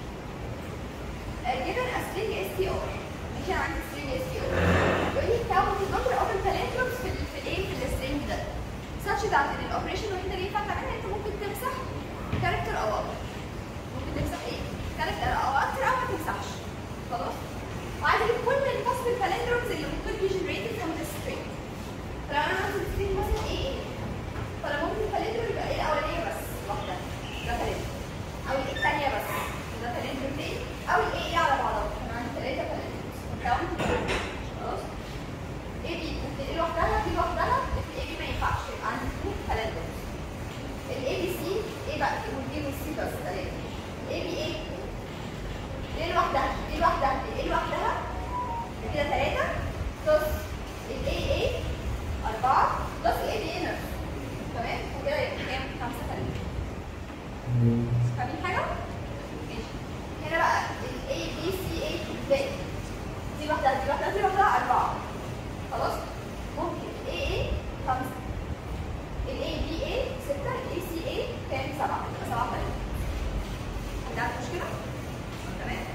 given a string str ماشي انا عندي string str يقول لي count the number of palindromes في ال- في الايه في السترينج ده such that ان الاوبريشن الوحيده اللي ينفع تعملها انت ممكن تمسح كاركتر او اكتر ممكن تمسح ايه؟ كاركتر او اكتر او ما تمسحش خلاص وعايز اجيب كل البوسبل palindromes اللي ممكن be generated from the string فلو انا عندي string مثلا ايه ايه فانا ممكن palindrome يبقى ايه الاولانيه بس واحده ده palindrome او الايه الثانيه بس ده palindrome تاني او الايه ايه على بعضها انا عندي ثلاثه palindromes count خلاص ايه دي ممكن ايه لوحدها دي لوحدها الاي بي ما ينفعش يبقى عندي تو palindromes الاي بي سي ايه بقى والبي والسي بس ثلاثه الاي بي ايه ايه لوحدها ايه لوحدها الايه لوحدها كده ثلاثه بلس الاي اي اربعه بلس الاي بي اي نفسه تمام وكده يبقى كام خمسه palindromes فاهمين حاجه؟ ماشي هنا بقى ال A B C A ازاي؟ دي لوحدها دي لوحدها دي لوحدها أربعة خلاص؟ ممكن ال A A خمسة ال A B A ستة ال A C A كام؟ سبعة يبقى سبعة تانية عندك مشكلة؟ تمام؟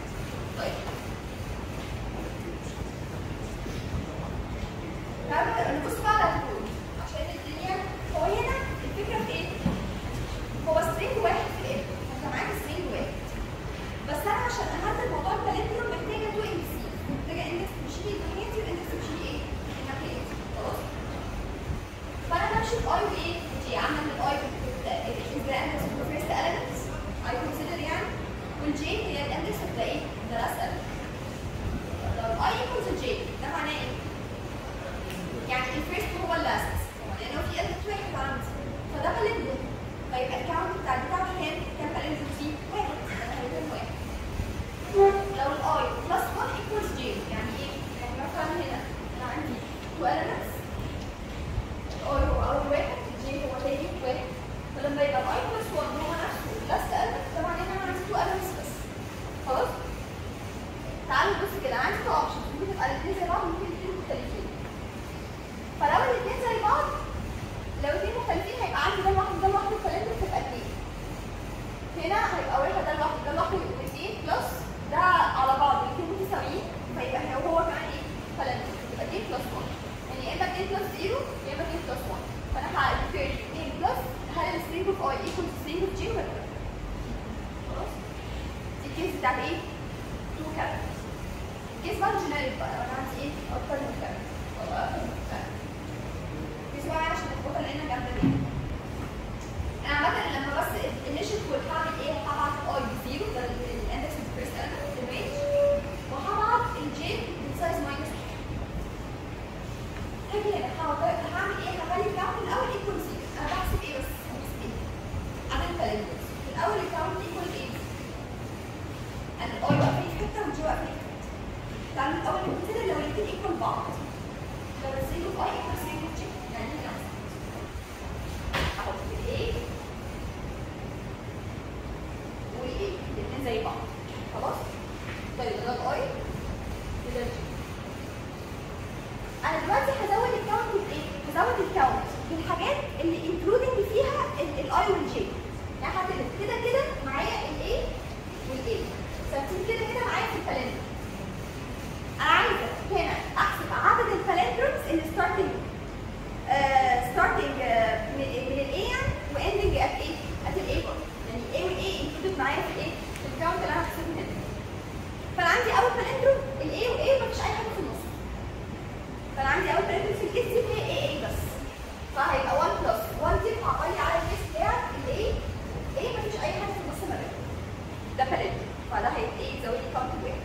والجي هي الاندكس اوف ذا ايه؟ ذا لاست element. لو الاي ايكوالز الجي ده معناه ايه؟ يعني الفيرست هو اللاست لانه في اندكس واحد عندي فده بالندل فيبقى الكاونت بتاع بتاع كام؟ كام بالندل فيه؟ واحد ده هيكون واحد لو الاي بلس 1 equals j يعني ايه؟ يعني مثلا هنا انا عندي two elements الاي هو اول واحد الجي هو تاني واحد فلما يبقى الاي بلس 1 هو نفسه last element ده معناه ان انا عندي two elements بس خلاص؟ تعالوا بص كده عندي two options ممكن تبقى الاثنين زي بعض ممكن الاثنين مختلفين فلو الاثنين زي بعض لو الاثنين مختلفين هيبقى عندي ده لوحده ده لوحده فلازم تبقى اثنين هنا هيبقى واحد ده لوحده ده لوحده يبقوا اثنين بلس ده على بعض الاثنين متساويين فيبقى هو هو كمان ايه؟ فلازم يبقى 2 بلس 1 يعني يا اما 2 بلس 0 يا اما 2 بلس 1 فانا هعرف 2 بلس هل السترينج اوف اي ايكوال سترينج اوف جي ولا لا؟ خلاص؟ دي الكيس بتاعت ايه؟ 2 كاركترز الكيس بقى جينيريك بقى انا عندي ايه؟ اكتر من كاركتر ولا اكتر من كاركتر الكيس بقى عشان تظبطها لان جامده جدا انا عامه لما بس الانيشال كول هعمل ايه؟ هبعت اي بزيرو ده الاندكس اوف فيرست element الرينج وهبعت الجي بالسايز ماينس هاجي هنا هعمل هعمل ايه؟ هخلي الكاونت الاول ايكوال زيرو انا بحسب ايه بس؟ بحسب ايه؟ عدد الكالندرز الاول الكاونت ايكوال ايه؟ انا الاي واقفه في حته والجي واقفه في حته تعالوا الاول نبتدي لو الاثنين ايكوال بعض لو السينجل اي ايكوال سينجل جي يعني هنا احط الايه والايه الاثنين زي بعض خلاص طيب ده الاي وده الجي انا دلوقتي هزود الكاونت بايه هزود الكاونت بالحاجات اللي انكلودنج فيها الاي والجي يعني هكتب كده كده معايا الاي والاي ثابتين كده كده معايا في الكالندر انا عايزه هنا احسب عدد الكالندرز اللي ستارتنج ستارتنج من من الاي واندنج ات ايه ات الاي برضه يعني الاي والاي انكلودد معايا في الايه في الكاونت اللي انا هحسبه هنا فانا عندي اول كالندر الاي والاي مفيش اي حاجه في النص فانا عندي اول كالندر في الكيس دي هي اي اي بس فهيبقى 1 بلس 1 دي هعطي على الكيس بتاع الاي اي مفيش اي حاجه في النص ما بينهم ده كالندر فده هيبقى ايه يزود لي كاونت واحد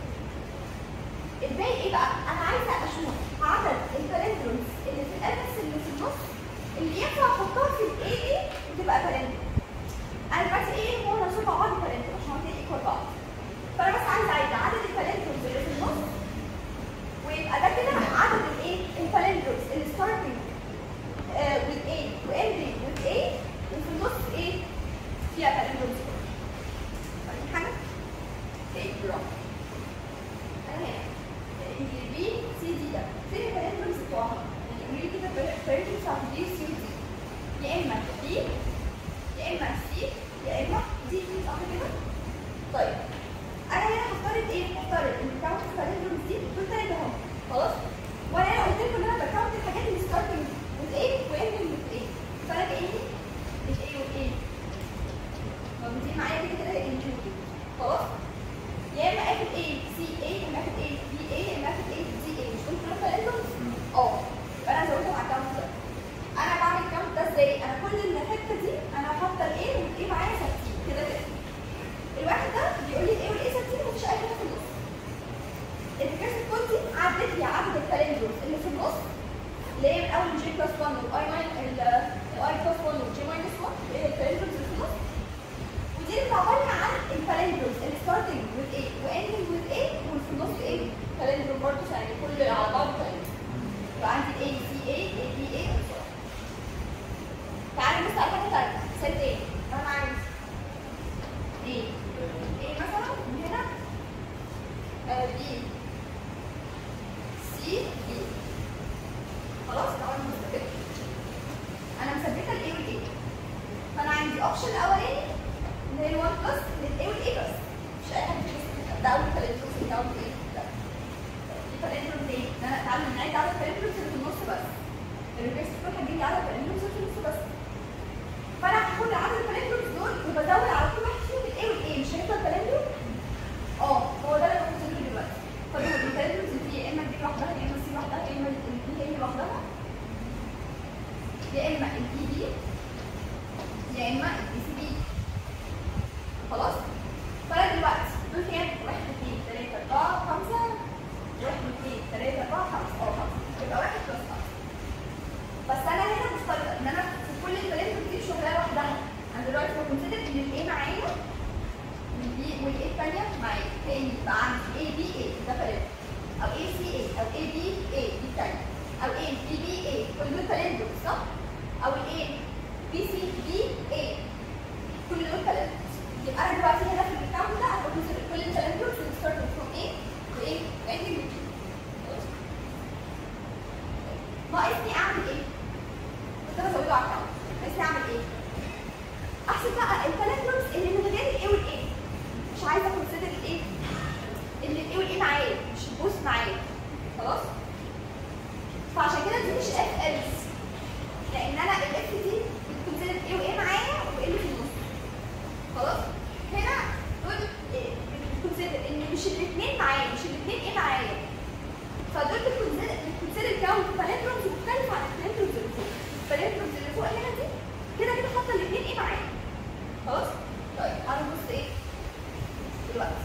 الباقي ايه بقى؟ انا عايزه اشوف عدد الكالندرز اللي في الابس اللي في النص اللي ينفع احطها في الاي اي وتبقى كالندر. انا دلوقتي ايه هو نصب مع بعض كالندر عشان هما ايكوال بعض. فانا بس عايزه عايزه عدد الكالندرز اللي في النص ويبقى ده كده عدد الايه؟ الكالندرز اللي ستارتنج with A واندنج with A وفي النص ايه؟ فيها كالندرز فاهمين حاجه؟ ايه برافو. انا هنا بي سي دي ده فين البارامترز بتوعها؟ يعني قولي لي كده البارامترز بتاعت بي سي ودي يا اما بي يا اما سي يا اما دي دي صح كده؟ طيب انا هنا هفترض ايه؟ هفترض ان الكاونت البارامترز دي دول ثلاثه هم خلاص؟ وانا هنا قلت لكم ان انا بكاونت الحاجات اللي ستارتنج with A واندنج with A فانا كاني ال A وال A موجودين معايا كده كده included خلاص؟ يا اما اخد A سي A يا اما اخد A بي A يا اما اخد A سي A مش كنت ثلاثة اندومز؟ اه يبقى انا زودهم على الكاونت ده انا بعمل الكاونت ده ازاي؟ انا كل الحته دي انا حاطه ال A وال A معايا ثابتين كده كده الواحد ده بيقول لي ال A وال A ثابتين ومفيش اي حاجه في النص الريكيرسيف كود دي عدت لي عدد الكالندرز اللي في النص اللي هي من اول جي بلس 1 والاي ماين الاي بلس 1 والجي ماينس 1 اللي هي الكالندرز اللي في النص ودي اللي بتعبر لي عن الكالندرز اللي ستارتنج with A واندنج with A واللي في النص ايه كالندر برضه يعني كل على بعض كالندر يبقى عندي A C A A B A and so on. تعالى نبص على حاجه ثانيه سيت A انا عايز A A مثلا من هنا آه، B C B خلاص تعالى مثبته انا مثبته ال A وال A فانا عندي اوبشن الاولاني اللي هي 1 بلس للاي والاي بس مش اي حاجه في ده اول كالندر في الكاونت ايه لا في كالندر تاني ان انا اتعلم ان عايز عدد كالندرز اللي في النص بس الريكست كود هتجيب لي عدد كالندرز اللي في النص بس فانا هاخد عدد الكالندرز دول وبزود على كل واحد فيهم الاي والاي مش هيفضل كالندر اه هو ده اللي انا كنت بقوله دلوقتي فدول الكالندرز اللي فيه يا اما البي لوحدها يا اما السي لوحدها يا اما البي هي لوحدها يا اما البي بي يا اما البي سي بي خلاص فانا دلوقتي دول كام؟ 1 2 3 4 5 1 2 3 4 5 اه 5 يبقى 1 بلس 5 بس انا هنا مفترضه ان انا في كل البلاد دي شغاله لوحدها انا دلوقتي بكونسيدر ان الايه معايا والبي والايه الثانيه معايا تاني يبقى عندي اي بي اي ده بلاد او اي سي اي او اي بي اي دي الثانيه او اي بي بي اي كل دول بلاد دول صح؟ او الاي بي سي بي اي كل دول بلاد يبقى انا دلوقتي هنا في الاكونت ده انا بكونسيدر كل البلاد دول ستارت فروم ايه وايه؟ عندي ناقصني اعمل ايه؟ كنت انا بزوده على الكاونت ناقصني اعمل ايه؟ احسب بقى البالانترز اللي من غير الايه والايه مش عايزه كونسيدر الايه؟ اللي الايه والايه معايا مش البوست معايا خلاص؟ فعشان كده دي مش اف الز لان انا الاف دي بتكونسيدر ايه وايه معايا وايه اللي في النص خلاص؟ هنا دول إيه؟ بتكونسيدر ان مش الاثنين معايا مش الاثنين ايه معايا فدول بتكونسيدر بتكونسيدر كاونت بالانترز مختلفه عن البالانترز اللي فوق البالانترز اللي فوق هنا دي كده كده حاطه الاثنين ايه معايا خلاص طيب انا بص ايه دلوقتي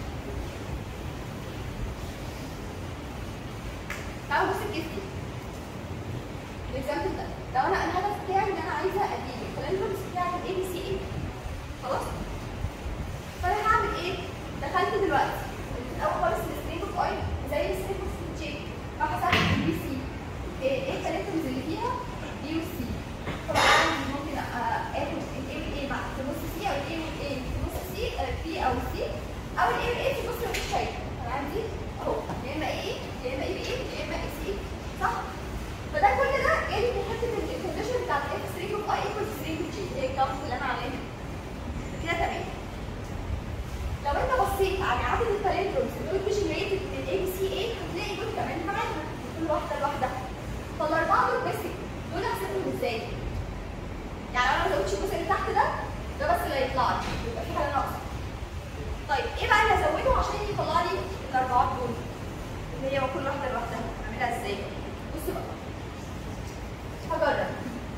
تعالوا بص الكيس دي الاكزامبل ده لو انا الهدف بتاعي ان انا عايزه اجيب البالانترز بتاعت الاي بي سي اي خلاص فانا هعمل ايه دخلت دلوقتي اول خالص السترينج اوف اي زي السترينج اوف تشيك فحسبت البي سي ايه ايه الكاركترز اللي فيها بي وسي طبعا عندي ممكن آه، اخد الاي والاي مع في نص سي او الاي والاي في نص سي بي او سي او الاي والاي في نص مفيش شيء انا عندي اهو يا اما اي يا اما اي بي اي يا اما اي سي صح فده كل ده جاي من حته الكونديشن بتاعت اف سترينج اوف اي ايكوال سترينج اوف جي هي الكونت اللي انا عاملاها كده تمام لو انت بصيت على عدد البالندرومز دول مش ريتد من الاي بي سي اي هتلاقي دول كمان معاها كل واحده لوحدها فالاربعه دول بس دول هحسبهم ازاي؟ يعني انا ما زودتش الجزء اللي تحت ده ده بس اللي هيطلع لي يبقى في حاجه ناقصه طيب ايه بقى اللي ازوده عشان يطلع لي الاربعات دول اللي هي كل واحده لوحدها اعملها ازاي؟ بص بقى هجرب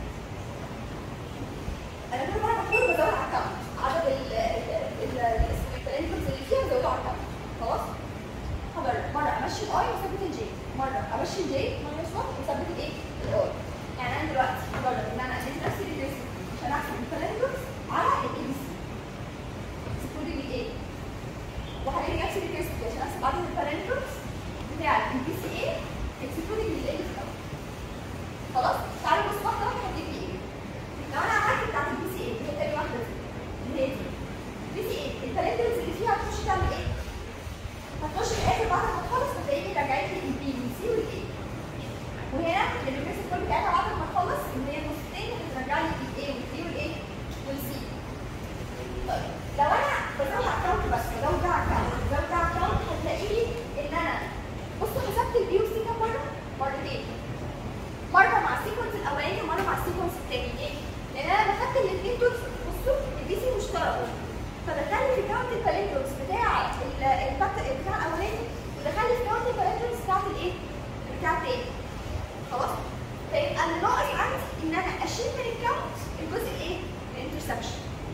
انا كل مره بدخل بزود على الكاونت عدد ال ال اسمه البالانترز اللي فيها بزوده على الكاونت خلاص هجرب مره امشي الاي واثبت الجي مره امشي الجي ماينس 1 واثبت الايه الاي يعني انا دلوقتي هجرب ان انا ادي نفسي ريجريسيف عشان احسب البالانترز على الاي بي سي سكولي الايه وهلاقي نفسي ريجريسيف عشان احسب عدد البالانترز بتاع البي سي اي اكسكلودنج الايه اللي في الاول خلاص تعالوا بص واحده واحده هتجيب لي ايه لو انا عملت بتاعت البي سي اي اللي هي تاني واحده دي اللي هي دي البي سي اي البالانترز اللي فيها هتخش تعمل ايه؟ هتخش في الاخر بعد ما تخلص هتلاقيني رجعت لي البي والسي والاي وهنا الريجريسيف كود بتاعتها بعد ما تخلص اللي هي النصين هترجع لي الاي والبي والايه والسي طيب لو انا بزود على الكاونت بس بزود على الكاونت بزود على الكاونت هتلاقي لي ان انا بصوا حسبت البي والسي كام مره؟ مرتين مره مع السيكونس الاولاني ومره مع السيكونس الثاني ليه؟ لان انا دخلت الاثنين دول بصوا البي سي مشترك فدخل لي في كاونت البالانترز بتاع ال- الباك بتاع الاولاني ودخل لي في كاونت البالانترز بتاعت الايه؟ بتاع الثاني خلاص؟ فيبقى اللي ناقص عندي ان انا اشيل من الكاونت الجزء الايه؟ الانترسبشن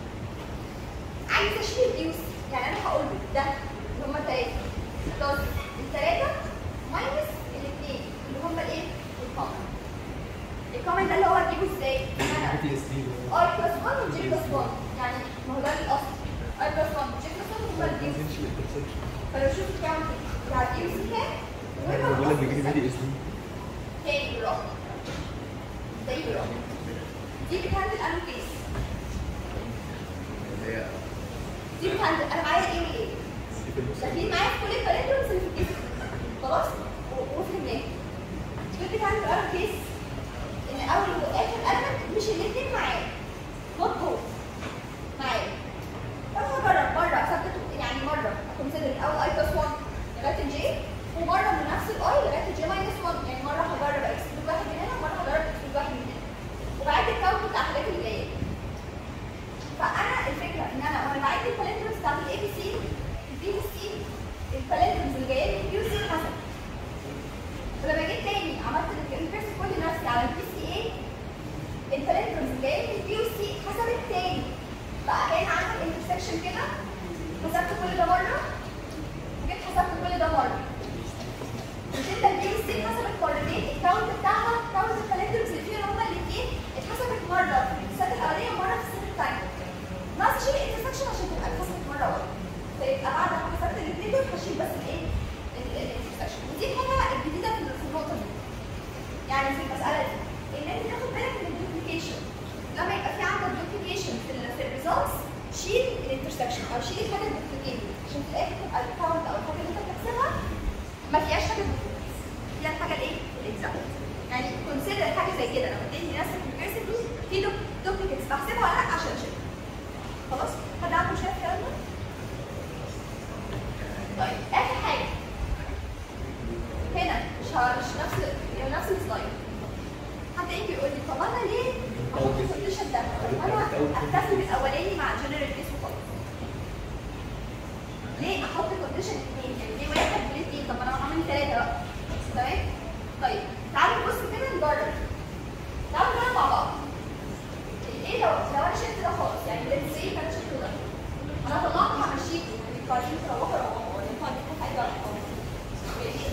عايز اشيل البي والسي يعني انا هقول له ده اللي هم ثلاثه بلس الثلاثه ماينس الاثنين اللي هم الايه؟ الكومن الكومن ده اللي هو هجيبه ازاي؟ ان انا بي اس دي اي بلس 1 وجي بلس 1 يعني ما هو ده الاصل اي بلس 1 وجي بلس 1 هما البي فلو شفت كام بتاع البي سي كام بقول لك بيجيب بي اس دي تاني بالراحه زي بالراحه دي بتهندل انو كيس اللي هي دي بتهندل انا معايا ايه وايه داخلين معايا في كل البالانترز اللي في الكيس خلاص و- وفهمناها دي بتهندل انو كيس ان اول واخر element مش الاثنين معايا not both معايا فانا هجرب مره اثبت يعني مره اكونسيدر الاول اي بلس 1 لغايه الجي ومره من نفس الاي لغايه الجي ماينس 1 يعني مره هجرب اكسكلود واحد من هنا ومره هجرب اكسكلود واحد من هنا وبعد الكاونت بتاع الحاجات اللي جايه فانا الفكره ان انا وانا بعد البالندرز بتاعت الاي بي سي البي بي سي البالندرز اللي جايه لي البي سي حسب ولما جيت تاني عملت الانفيرس كل نفسي على البي سي اي البالندرز اللي جايه لي البي سي حسبت تاني بقى كان عندك انترسكشن كده حسبت كل ده مره اشيل بس الايه الانترسكشن ودي حاجه جديده في في النقطه دي يعني في المساله دي ان انت تاخد بالك من الدوبليكيشن لما يبقى في عندك دوبليكيشن في ال في الريزلتس شيل الانترسكشن او شيل الحاجه الدوبليكيتد عشان في الاخر تبقى الكاونت او الحاجه اللي انت بتحسبها ما فيهاش حاجه duplicate. فيها الحاجه الايه؟ الاكزاكت يعني كونسيدر حاجه زي كده لما تدي نفس الكونفرسيتي في دوبليكيتس بحسبها ولا لا عشان اشيلها خلاص؟ حد عنده مشكله في الكلام ده؟ طيب اخر حاجه هنا مش ه- مش نفس يعني نفس السلايد حد يجي يقول لي طب انا ليه احط الكونديشن ده؟ طب انا اكتفي بالاولاني مع جنرال كيس وخلاص ليه احط الكونديشن اثنين يعني ليه واحد وليه اثنين طب ما انا هعمل ثلاثه بقى تمام طيب تعالوا نبص كده نجرب تعالوا نجرب مع بعض ايه لو لو انا شلت ده خالص يعني ليتس سي انا شلت ده انا طلعت همشيكوا قاعدين تروحوا روحوا ولا انتوا عندكم حاجه ولا حاجه ماشي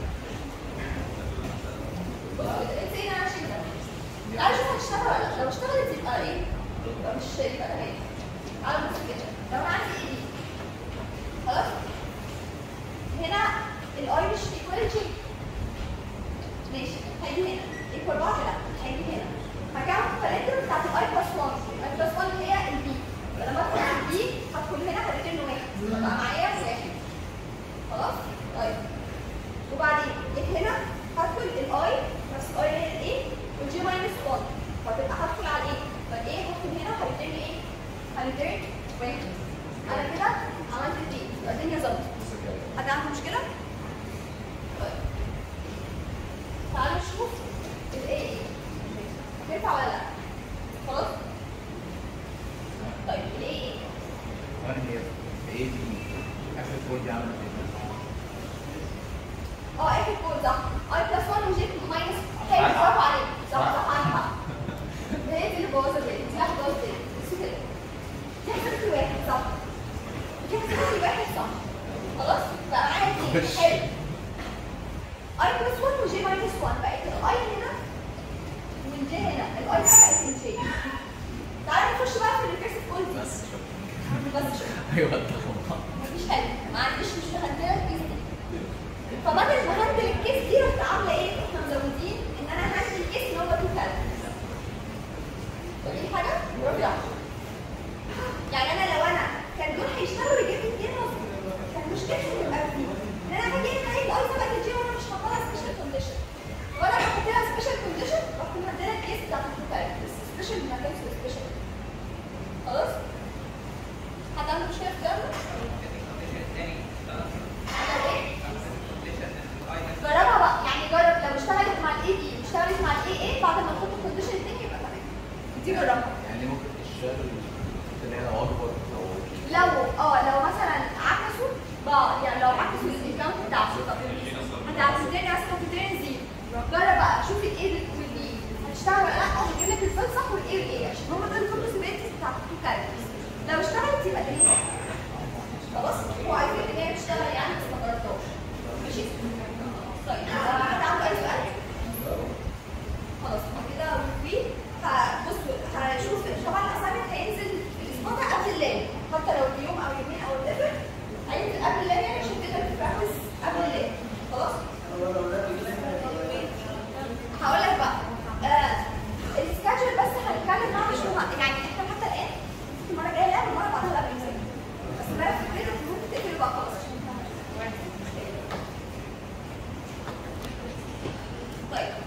بصوا ليتس سي انا شلت ده تعالوا نشوف هتشتغل ولا لا لو اشتغلت يبقى ايه؟ يبقى مش يبقى تمام تعالوا نبص كده لو انا عندي ايه دي خلاص هنا الاي مش ايكوال جي ماشي هيجي هنا ايكوال بعض لا هيجي هنا هكمل البارامتر بتاعت الاي بلس 1 الاي بلس 1 اللي هي البي فلما ادخل على البي هدخل هنا هريتين واحد يبقى معايا واحد خلاص طيب وبعدين جيت هنا هدخل الاي نفس الاي اللي هي الايه والجي ماينس 1 فتبقى هدخل على الايه فالايه هدخل هنا هريتين لي ايه هريتين واحد انا كده عملت اثنين يبقى الدنيا ظبطت حد عنده مشكله؟ طيب تعالوا نشوف الايه ايه هتنفع ولا لا؟ خلاص؟ طيب الايه ايه؟ وانا هي ايه دي اخر كود دي عملت ايه؟ اه اخر كود صح اي بلس 1 وجي ماينس حلو برافو عليك صح صح عندك حق هي دي اللي بوظت الدنيا دي اللي بوظت الدنيا بصوا كده دي حسبت لي واحد صح دي حسبت لي واحد صح خلاص بقى معايا اثنين حلو اي بلس 1 وجي ماينس 1 بقت الاي هنا والجي هنا الاي بقت الجي تعالى نخش بقى في الريكرسيف كول دي بس شكرا بس شوف ايوه طبعا مفيش حاجه ما عنديش مش مهندله الكيس دي فبدل ما هندل الكيس دي رحت عامله ايه؟ احنا مزودين ان انا هندل الكيس اللي هو تو كالوريز دي حاجه برافو عليك. يعني انا لو انا كان دول هيشتغلوا يجيب لي اتنين مظبوط كان مشكلتي تبقى في دي ان انا هاجي هنا الاقي الاي ثبت الجي وانا مش حاطه لها سبيشال كونديشن وانا بحط لها سبيشال كونديشن رحت مهندله الكيس بتاعت التو كالوريز سبيشال ما كانش سبيشال خلاص؟ حد عنده مشكله في الكلام ده؟ عمل ايه؟ جربها بقى يعني جرب لو اشتغلت مع الاي دي واشتغلت مع الاي اي بعد ما تحط الكونديشن التاني يبقى تمام دي جربها يعني ممكن تشتغل اللي هي اكبر او لو اه لو مثلا عكسوا بعض يعني لو عكسوا الاكونت بتاعته طب هتعتبرني اصلا هتعتبرني زيرو جرب بقى شوف الايه والبي هتشتغل ولا لا ويجيب لك الفيل صح والايه والايه عشان هما دول الكومبلسيبيلتيز بتاعت التو كاركترز لو اشتغلت يبقى الدنيا